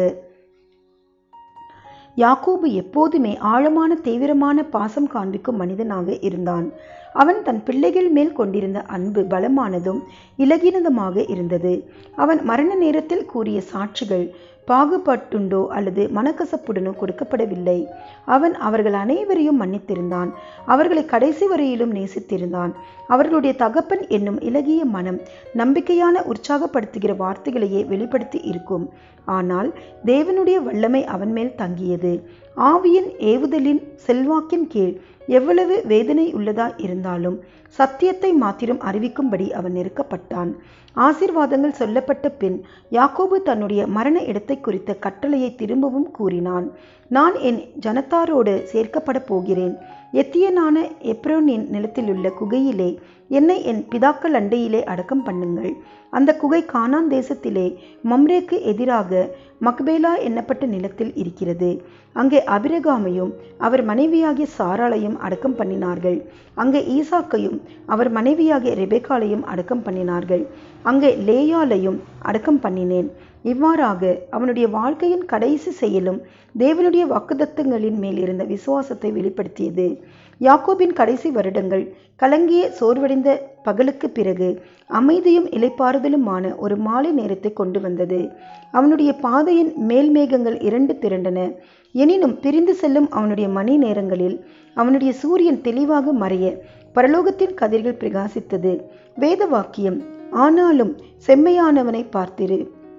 யாக்கோபு எப்போதுமே ஆழமான தீவிரமான பாசம் காண்பிக்கும் மனிதனாக இருந்தான் அவன் தன் பிள்ளைகள் மேல் கொண்டிருந்த அன்பு பலமானதும் இலகினதுமாக இருந்தது அவன் மரண நேரத்தில் கூறிய சாட்சிகள் பாகுபட்டுண்டோ அல்லது மனக்கசப்புடனோ கொடுக்கப்படவில்லை அவன் அவர்கள் அனைவரையும் மன்னித்திருந்தான் அவர்களை கடைசி வரையிலும் நேசித்திருந்தான் அவர்களுடைய தகப்பன் என்னும் இலகிய மனம் நம்பிக்கையான உற்சாகப்படுத்துகிற வார்த்தைகளையே வெளிப்படுத்தி இருக்கும் ஆனால் தேவனுடைய வல்லமை அவன் மேல் தங்கியது ஆவியின் ஏவுதலின் செல்வாக்கின் கீழ் எவ்வளவு வேதனை உள்ளதா இருந்தாலும் சத்தியத்தை மாத்திரம் அறிவிக்கும்படி அவன் நெருக்கப்பட்டான் ஆசீர்வாதங்கள் சொல்லப்பட்ட பின் யாக்கோபு தன்னுடைய மரண இடத்தை குறித்த கட்டளையை திரும்பவும் கூறினான் நான் என் ஜனத்தாரோடு சேர்க்கப்பட போகிறேன் எத்தியனான எப்ரோனின் நிலத்திலுள்ள குகையிலே என்னை என் பிதாக்கள் அண்டையிலே அடக்கம் பண்ணுங்கள் அந்த குகை கானான் தேசத்திலே மம்ரேக்கு எதிராக மக்பேலா எண்ணப்பட்ட நிலத்தில் இருக்கிறது அங்கே அபிரகாமையும் அவர் மனைவியாகிய சாராளையும் அடக்கம் பண்ணினார்கள் அங்கே ஈசாக்கையும் அவர் மனைவியாகிய ரெபேக்காலையும் அடக்கம் பண்ணினார்கள் அங்கே லேயாலையும் அடக்கம் பண்ணினேன் இவ்வாறாக அவனுடைய வாழ்க்கையின் கடைசி செயலும் தேவனுடைய வாக்குதத்தங்களின் மேல் இருந்த விசுவாசத்தை வெளிப்படுத்தியது யாக்கோபின் கடைசி வருடங்கள் கலங்கிய சோர்வடைந்த பகலுக்கு பிறகு அமைதியும் இலைப்பாறுதலுமான ஒரு மாலை நேரத்தை கொண்டு வந்தது அவனுடைய பாதையின் மேல்மேகங்கள் இரண்டு திரண்டன எனினும் பிரிந்து செல்லும் அவனுடைய மணி நேரங்களில் அவனுடைய சூரியன் தெளிவாக மறைய பரலோகத்தின் கதிர்கள் பிரகாசித்தது வேத வாக்கியம் ஆனாலும் செம்மையானவனை பார்த்திரு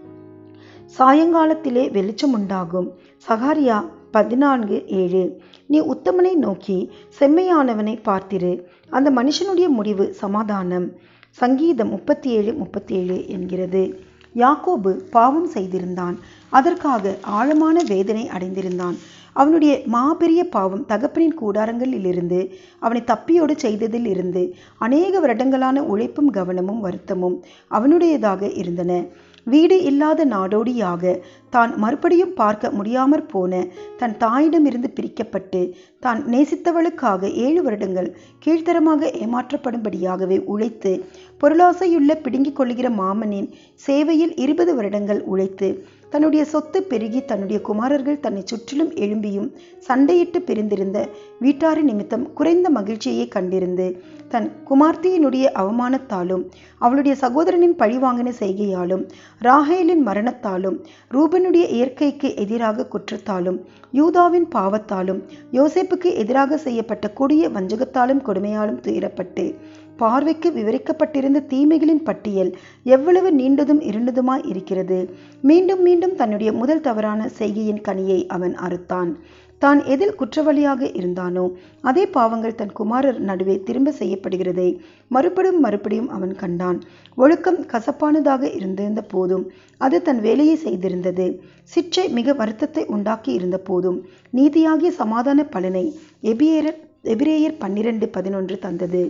சாயங்காலத்திலே வெளிச்சம் உண்டாகும் சகாரியா பதினான்கு ஏழு நீ உத்தமனை நோக்கி செம்மையானவனை பார்த்திரு அந்த மனுஷனுடைய முடிவு சமாதானம் சங்கீதம் முப்பத்தி ஏழு முப்பத்தி ஏழு என்கிறது யாக்கோபு பாவம் செய்திருந்தான் அதற்காக ஆழமான வேதனை அடைந்திருந்தான் அவனுடைய மாபெரிய பாவம் தகப்பனின் கூடாரங்களிலிருந்து அவனை தப்பியோடு செய்ததில் இருந்து அநேக வருடங்களான உழைப்பும் கவனமும் வருத்தமும் அவனுடையதாக இருந்தன வீடு இல்லாத நாடோடியாக தான் மறுபடியும் பார்க்க முடியாமற் போன தன் தாயிடமிருந்து பிரிக்கப்பட்டு தான் நேசித்தவளுக்காக ஏழு வருடங்கள் கீழ்த்தரமாக ஏமாற்றப்படும்படியாகவே உழைத்து பொருளாசையுள்ள பிடுங்கிக் கொள்ளுகிற மாமனின் சேவையில் இருபது வருடங்கள் உழைத்து தன்னுடைய சொத்து பெருகி தன்னுடைய குமாரர்கள் தன்னை சுற்றிலும் எழும்பியும் சண்டையிட்டு பிரிந்திருந்த வீட்டாரின் நிமித்தம் குறைந்த மகிழ்ச்சியை கண்டிருந்து தன் குமார்த்தியினுடைய அவமானத்தாலும் அவளுடைய சகோதரனின் பழிவாங்கின செய்கையாலும் ராகேலின் மரணத்தாலும் ரூபனுடைய இயற்கைக்கு எதிராக குற்றத்தாலும் யூதாவின் பாவத்தாலும் யோசேப்புக்கு எதிராக செய்யப்பட்ட கொடிய வஞ்சகத்தாலும் கொடுமையாலும் துயரப்பட்டு பார்வைக்கு விவரிக்கப்பட்டிருந்த தீமைகளின் பட்டியல் எவ்வளவு நீண்டதும் இருண்டதுமாய் இருக்கிறது மீண்டும் மீண்டும் தன்னுடைய முதல் தவறான செய்கையின் கனியை அவன் அறுத்தான் தான் எதில் குற்றவாளியாக இருந்தானோ அதே பாவங்கள் தன் குமாரர் நடுவே திரும்ப செய்யப்படுகிறதை மறுபடியும் மறுபடியும் அவன் கண்டான் ஒழுக்கம் கசப்பானதாக இருந்திருந்த போதும் அது தன் வேலையை செய்திருந்தது சிற்றை மிக வருத்தத்தை உண்டாக்கி இருந்த போதும் நீதியாகிய சமாதான பலனை எபிரேயர் எபிரேயர் பன்னிரண்டு பதினொன்று தந்தது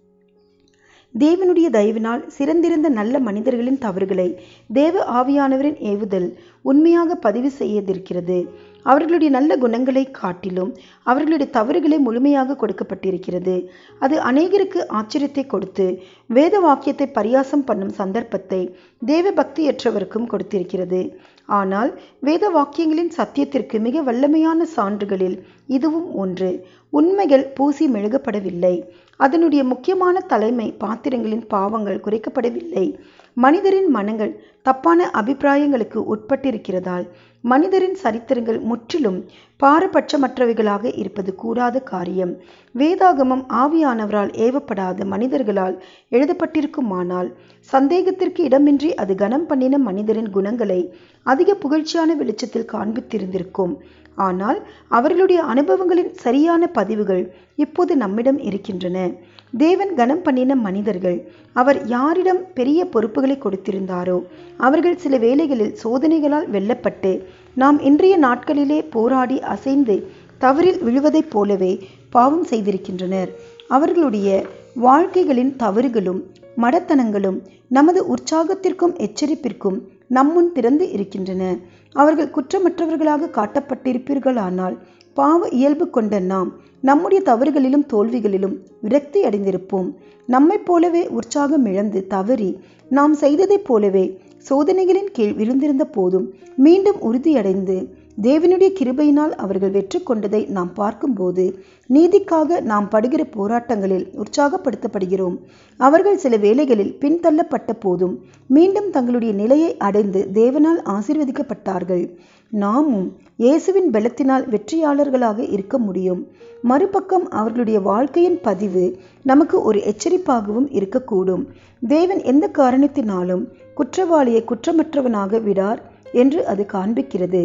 தேவனுடைய தயவினால் சிறந்திருந்த நல்ல மனிதர்களின் தவறுகளை தேவ ஆவியானவரின் ஏவுதல் உண்மையாக பதிவு செய்யதிருக்கிறது அவர்களுடைய நல்ல குணங்களை காட்டிலும் அவர்களுடைய தவறுகளை முழுமையாக கொடுக்கப்பட்டிருக்கிறது அது அநேகருக்கு ஆச்சரியத்தை கொடுத்து வேத வாக்கியத்தை பரியாசம் பண்ணும் சந்தர்ப்பத்தை தேவ பக்தியற்றவருக்கும் கொடுத்திருக்கிறது ஆனால் வேத வாக்கியங்களின் சத்தியத்திற்கு மிக வல்லமையான சான்றுகளில் இதுவும் ஒன்று உண்மைகள் பூசி மெழுகப்படவில்லை அதனுடைய முக்கியமான தலைமை பாத்திரங்களின் பாவங்கள் குறைக்கப்படவில்லை மனிதரின் மனங்கள் தப்பான அபிப்பிராயங்களுக்கு உட்பட்டிருக்கிறதால் மனிதரின் சரித்திரங்கள் முற்றிலும் பாரபட்சமற்றவைகளாக இருப்பது கூடாத காரியம் வேதாகமம் ஆவியானவரால் ஏவப்படாத மனிதர்களால் எழுதப்பட்டிருக்குமானால் சந்தேகத்திற்கு இடமின்றி அது கனம் பண்ணின மனிதரின் குணங்களை அதிக புகழ்ச்சியான வெளிச்சத்தில் காண்பித்திருந்திருக்கும் ஆனால் அவர்களுடைய அனுபவங்களின் சரியான பதிவுகள் இப்போது நம்மிடம் இருக்கின்றன தேவன் கனம் பண்ணின மனிதர்கள் அவர் யாரிடம் பெரிய பொறுப்புகளை கொடுத்திருந்தாரோ அவர்கள் சில வேளைகளில் சோதனைகளால் வெல்லப்பட்டு நாம் இன்றைய நாட்களிலே போராடி அசைந்து தவறில் விழுவதைப் போலவே பாவம் செய்திருக்கின்றனர் அவர்களுடைய வாழ்க்கைகளின் தவறுகளும் மடத்தனங்களும் நமது உற்சாகத்திற்கும் எச்சரிப்பிற்கும் நம்முன் திறந்து இருக்கின்றன அவர்கள் குற்றமற்றவர்களாக காட்டப்பட்டிருப்பீர்களானால் பாவ இயல்பு கொண்ட நாம் நம்முடைய தவறுகளிலும் தோல்விகளிலும் விரக்தி அடைந்திருப்போம் நம்மைப் போலவே உற்சாகம் இழந்து தவறி நாம் செய்ததைப் போலவே சோதனைகளின் கீழ் விழுந்திருந்த போதும் மீண்டும் உறுதியடைந்து தேவனுடைய கிருபையினால் அவர்கள் வெற்றி கொண்டதை நாம் பார்க்கும்போது நீதிக்காக நாம் படுகிற போராட்டங்களில் உற்சாகப்படுத்தப்படுகிறோம் அவர்கள் சில வேளைகளில் பின்தள்ளப்பட்ட போதும் மீண்டும் தங்களுடைய நிலையை அடைந்து தேவனால் ஆசீர்வதிக்கப்பட்டார்கள் நாமும் இயேசுவின் பலத்தினால் வெற்றியாளர்களாக இருக்க முடியும் மறுபக்கம் அவர்களுடைய வாழ்க்கையின் பதிவு நமக்கு ஒரு எச்சரிப்பாகவும் இருக்கக்கூடும் தேவன் எந்த காரணத்தினாலும் குற்றவாளியை குற்றமற்றவனாக விடார் என்று அது காண்பிக்கிறது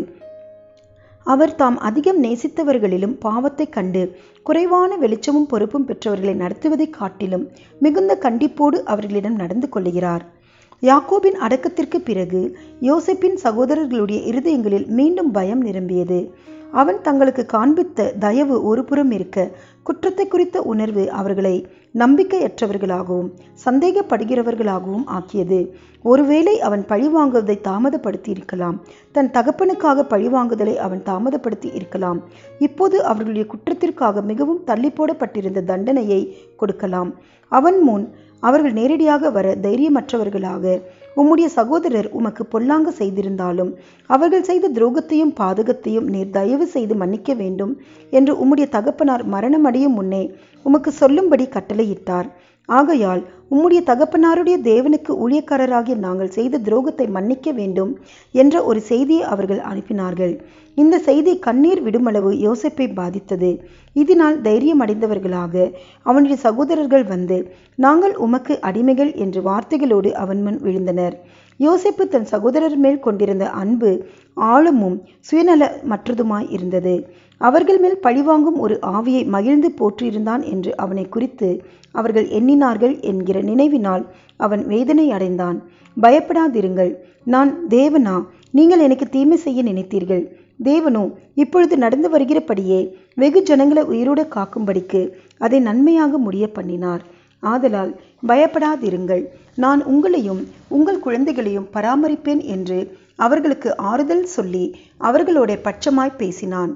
அவர் தாம் அதிகம் நேசித்தவர்களிலும் பாவத்தை கண்டு குறைவான வெளிச்சமும் பொறுப்பும் பெற்றவர்களை நடத்துவதைக் காட்டிலும் மிகுந்த கண்டிப்போடு அவர்களிடம் நடந்து கொள்கிறார் யாக்கோபின் அடக்கத்திற்கு பிறகு யோசேப்பின் சகோதரர்களுடைய இருதயங்களில் மீண்டும் பயம் நிரம்பியது அவன் தங்களுக்கு காண்பித்த தயவு ஒருபுறம் இருக்க குற்றத்தை குறித்த உணர்வு அவர்களை நம்பிக்கையற்றவர்களாகவும் சந்தேகப்படுகிறவர்களாகவும் ஆக்கியது ஒருவேளை அவன் பழிவாங்குவதை தாமதப்படுத்தி இருக்கலாம் தன் தகப்பனுக்காக பழிவாங்குதலை அவன் தாமதப்படுத்தி இருக்கலாம் இப்போது அவர்களுடைய குற்றத்திற்காக மிகவும் தள்ளி போடப்பட்டிருந்த தண்டனையை கொடுக்கலாம் அவன் முன் அவர்கள் நேரடியாக வர தைரியமற்றவர்களாக உம்முடைய சகோதரர் உமக்கு பொல்லாங்க செய்திருந்தாலும் அவர்கள் செய்த துரோகத்தையும் பாதகத்தையும் நீர் தயவு செய்து மன்னிக்க வேண்டும் என்று உம்முடைய தகப்பனார் மரணமடையும் முன்னே உமக்கு சொல்லும்படி கட்டளையிட்டார் ஆகையால் உம்முடைய தகப்பனாருடைய தேவனுக்கு ஊழியக்காரராகிய நாங்கள் செய்த துரோகத்தை மன்னிக்க வேண்டும் என்ற ஒரு செய்தியை அவர்கள் அனுப்பினார்கள் இந்த செய்தி கண்ணீர் விடுமளவு யோசேப்பை பாதித்தது இதனால் தைரியம் அடைந்தவர்களாக அவனுடைய சகோதரர்கள் வந்து நாங்கள் உமக்கு அடிமைகள் என்று வார்த்தைகளோடு அவன் முன் விழுந்தனர் யோசேப்பு தன் சகோதரர் மேல் கொண்டிருந்த அன்பு ஆழமும் சுயநலமற்றதுமாய் இருந்தது அவர்கள் மேல் பழிவாங்கும் ஒரு ஆவியை மகிழ்ந்து போற்றியிருந்தான் என்று அவனை குறித்து அவர்கள் எண்ணினார்கள் என்கிற நினைவினால் அவன் வேதனை அடைந்தான் பயப்படாதிருங்கள் நான் தேவனா நீங்கள் எனக்கு தீமை செய்ய நினைத்தீர்கள் தேவனோ இப்பொழுது நடந்து வருகிறபடியே வெகு ஜனங்களை உயிரோடு காக்கும்படிக்கு அதை நன்மையாக முடிய பண்ணினார் ஆதலால் பயப்படாதிருங்கள் நான் உங்களையும் உங்கள் குழந்தைகளையும் பராமரிப்பேன் என்று அவர்களுக்கு ஆறுதல் சொல்லி அவர்களோட பட்சமாய் பேசினான்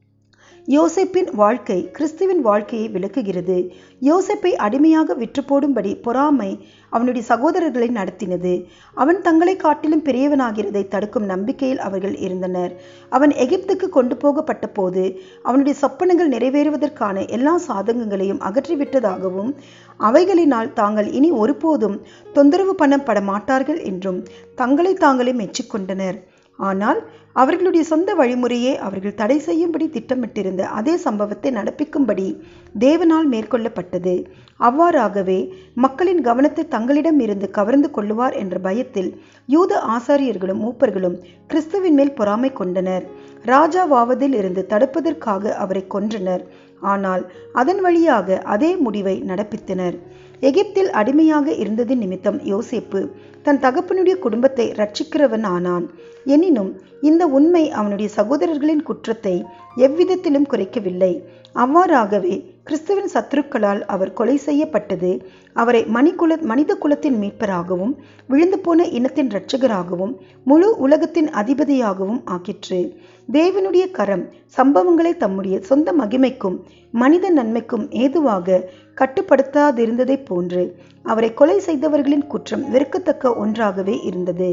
யோசேப்பின் வாழ்க்கை கிறிஸ்துவின் வாழ்க்கையை விளக்குகிறது யோசேப்பை அடிமையாக விற்று போடும்படி பொறாமை அவனுடைய சகோதரர்களை நடத்தினது அவன் தங்களை காட்டிலும் பெரியவனாகிறதை தடுக்கும் நம்பிக்கையில் அவர்கள் இருந்தனர் அவன் எகிப்துக்கு கொண்டு போகப்பட்ட போது அவனுடைய சொப்பனங்கள் நிறைவேறுவதற்கான எல்லா சாதகங்களையும் அகற்றிவிட்டதாகவும் அவைகளினால் தாங்கள் இனி ஒருபோதும் தொந்தரவு பண்ணப்பட மாட்டார்கள் என்றும் தங்களை தாங்களே மெச்சிக்கொண்டனர் ஆனால் அவர்களுடைய சொந்த வழிமுறையே அவர்கள் தடை செய்யும்படி திட்டமிட்டிருந்த அதே சம்பவத்தை நடப்பிக்கும்படி தேவனால் மேற்கொள்ளப்பட்டது அவ்வாறாகவே மக்களின் கவனத்தை தங்களிடம் இருந்து கவர்ந்து கொள்ளுவார் என்ற பயத்தில் யூத ஆசாரியர்களும் மூப்பர்களும் கிறிஸ்துவின் மேல் பொறாமை கொண்டனர் ராஜாவாவதில் இருந்து தடுப்பதற்காக அவரை கொன்றனர் ஆனால் அதன் வழியாக அதே முடிவை நடப்பித்தனர் எகிப்தில் அடிமையாக இருந்தது நிமித்தம் யோசேப்பு தன் தகப்பனுடைய குடும்பத்தை ரட்சிக்கிறவன் ஆனான் எனினும் இந்த உண்மை அவனுடைய சகோதரர்களின் குற்றத்தை எவ்விதத்திலும் குறைக்கவில்லை அவ்வாறாகவே கிறிஸ்துவின் சத்துருக்களால் அவர் கொலை செய்யப்பட்டது அவரை மணிக்குல மனித குலத்தின் மீட்பராகவும் விழுந்து போன இனத்தின் இரட்சகராகவும் முழு உலகத்தின் அதிபதியாகவும் ஆக்கிற்று தேவனுடைய கரம் சம்பவங்களை தம்முடைய சொந்த மகிமைக்கும் மனித நன்மைக்கும் ஏதுவாக கட்டுப்படுத்தாதிருந்ததைப் போன்று அவரை கொலை செய்தவர்களின் குற்றம் வெறுக்கத்தக்க ஒன்றாகவே இருந்தது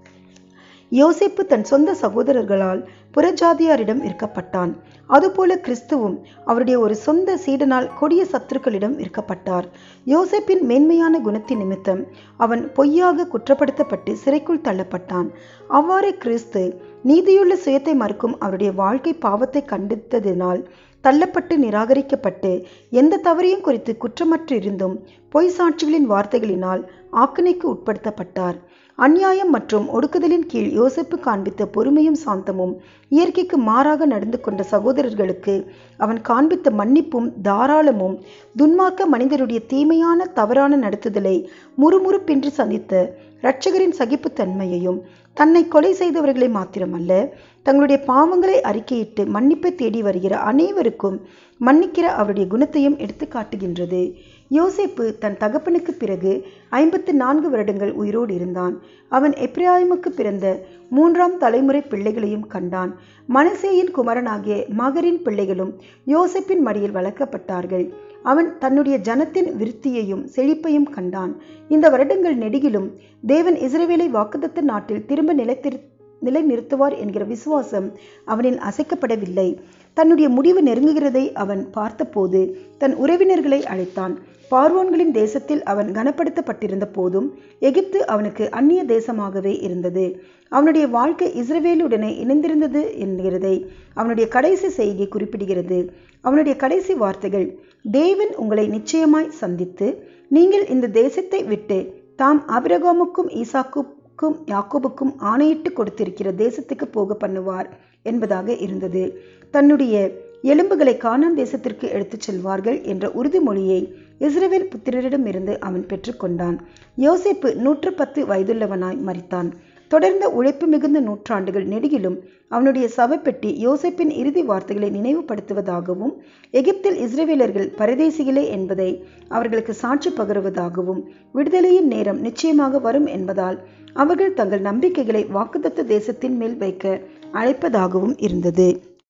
யோசேப்பு தன் சொந்த சகோதரர்களால் புறஜாதியாரிடம் இருக்கப்பட்டான் அதுபோல கிறிஸ்துவும் அவருடைய ஒரு சொந்த சீடனால் கொடிய சத்துருக்களிடம் இருக்கப்பட்டார் யோசேப்பின் மேன்மையான குணத்தின் நிமித்தம் அவன் பொய்யாக குற்றப்படுத்தப்பட்டு சிறைக்குள் தள்ளப்பட்டான் அவ்வாறே கிறிஸ்து நீதியுள்ள சுயத்தை மறுக்கும் அவருடைய வாழ்க்கை பாவத்தை கண்டித்ததினால் தள்ளப்பட்டு நிராகரிக்கப்பட்டு எந்த தவறையும் குறித்து குற்றமற்று இருந்தும் பொய் சாட்சிகளின் வார்த்தைகளினால் ஆக்கினைக்கு உட்படுத்தப்பட்டார் அந்நியாயம் மற்றும் ஒடுக்குதலின் கீழ் யோசிப்பு காண்பித்த பொறுமையும் சாந்தமும் இயற்கைக்கு மாறாக நடந்து கொண்ட சகோதரர்களுக்கு அவன் காண்பித்த மன்னிப்பும் தாராளமும் துன்மார்க்க மனிதருடைய தீமையான தவறான நடத்துதலை முறுமுறுப்பின்றி சந்தித்த இரட்சகரின் சகிப்புத்தன்மையையும் தன்னை கொலை செய்தவர்களை மாத்திரமல்ல தங்களுடைய பாவங்களை அறிக்கையிட்டு மன்னிப்பை தேடி வருகிற அனைவருக்கும் மன்னிக்கிற அவருடைய குணத்தையும் எடுத்து காட்டுகின்றது யோசேப்பு தன் தகப்பனுக்கு பிறகு ஐம்பத்து நான்கு வருடங்கள் உயிரோடு இருந்தான் அவன் எப்ராயிமுக்கு பிறந்த மூன்றாம் தலைமுறை பிள்ளைகளையும் கண்டான் மனசேயின் குமரனாகிய மகரின் பிள்ளைகளும் யோசேப்பின் மடியில் வளர்க்கப்பட்டார்கள் அவன் தன்னுடைய ஜனத்தின் விருத்தியையும் செழிப்பையும் கண்டான் இந்த வருடங்கள் நெடுகிலும் தேவன் இஸ்ரேவேலை வாக்குதத்த நாட்டில் திரும்ப நிலைத்திரு நிலைநிறுத்துவார் என்கிற விசுவாசம் அவனில் அசைக்கப்படவில்லை தன்னுடைய முடிவு நெருங்குகிறதை அவன் பார்த்தபோது தன் உறவினர்களை அழைத்தான் பார்வோன்களின் தேசத்தில் அவன் கனப்படுத்தப்பட்டிருந்த போதும் எகிப்து அவனுக்கு அந்நிய தேசமாகவே இருந்தது அவனுடைய வாழ்க்கை இஸ்ரவேலுடனே இணைந்திருந்தது என்கிறதை அவனுடைய கடைசி செய்கை குறிப்பிடுகிறது அவனுடைய கடைசி வார்த்தைகள் தேவன் உங்களை நிச்சயமாய் சந்தித்து நீங்கள் இந்த தேசத்தை விட்டு தாம் அபிரகாமுக்கும் ஈசாக்குக்கும் யாக்கோபுக்கும் ஆணையிட்டு கொடுத்திருக்கிற தேசத்துக்கு போக பண்ணுவார் என்பதாக இருந்தது தன்னுடைய எலும்புகளை கானான் தேசத்திற்கு எடுத்துச் செல்வார்கள் என்ற உறுதிமொழியை இஸ்ரேல் புத்திரரிடமிருந்து அவன் பெற்றுக்கொண்டான் யோசேப்பு நூற்று பத்து வயதுள்ளவனாய் மறித்தான் தொடர்ந்த உழைப்பு மிகுந்த நூற்றாண்டுகள் நெடுகிலும் அவனுடைய சவப்பெட்டி யோசேப்பின் இறுதி வார்த்தைகளை நினைவுபடுத்துவதாகவும் எகிப்தில் இஸ்ரேவேலர்கள் பரதேசிகளே என்பதை அவர்களுக்கு சாட்சி பகருவதாகவும் விடுதலையின் நேரம் நிச்சயமாக வரும் என்பதால் அவர்கள் தங்கள் நம்பிக்கைகளை வாக்குத்தத்த தேசத்தின் மேல் வைக்க அழைப்பதாகவும் இருந்தது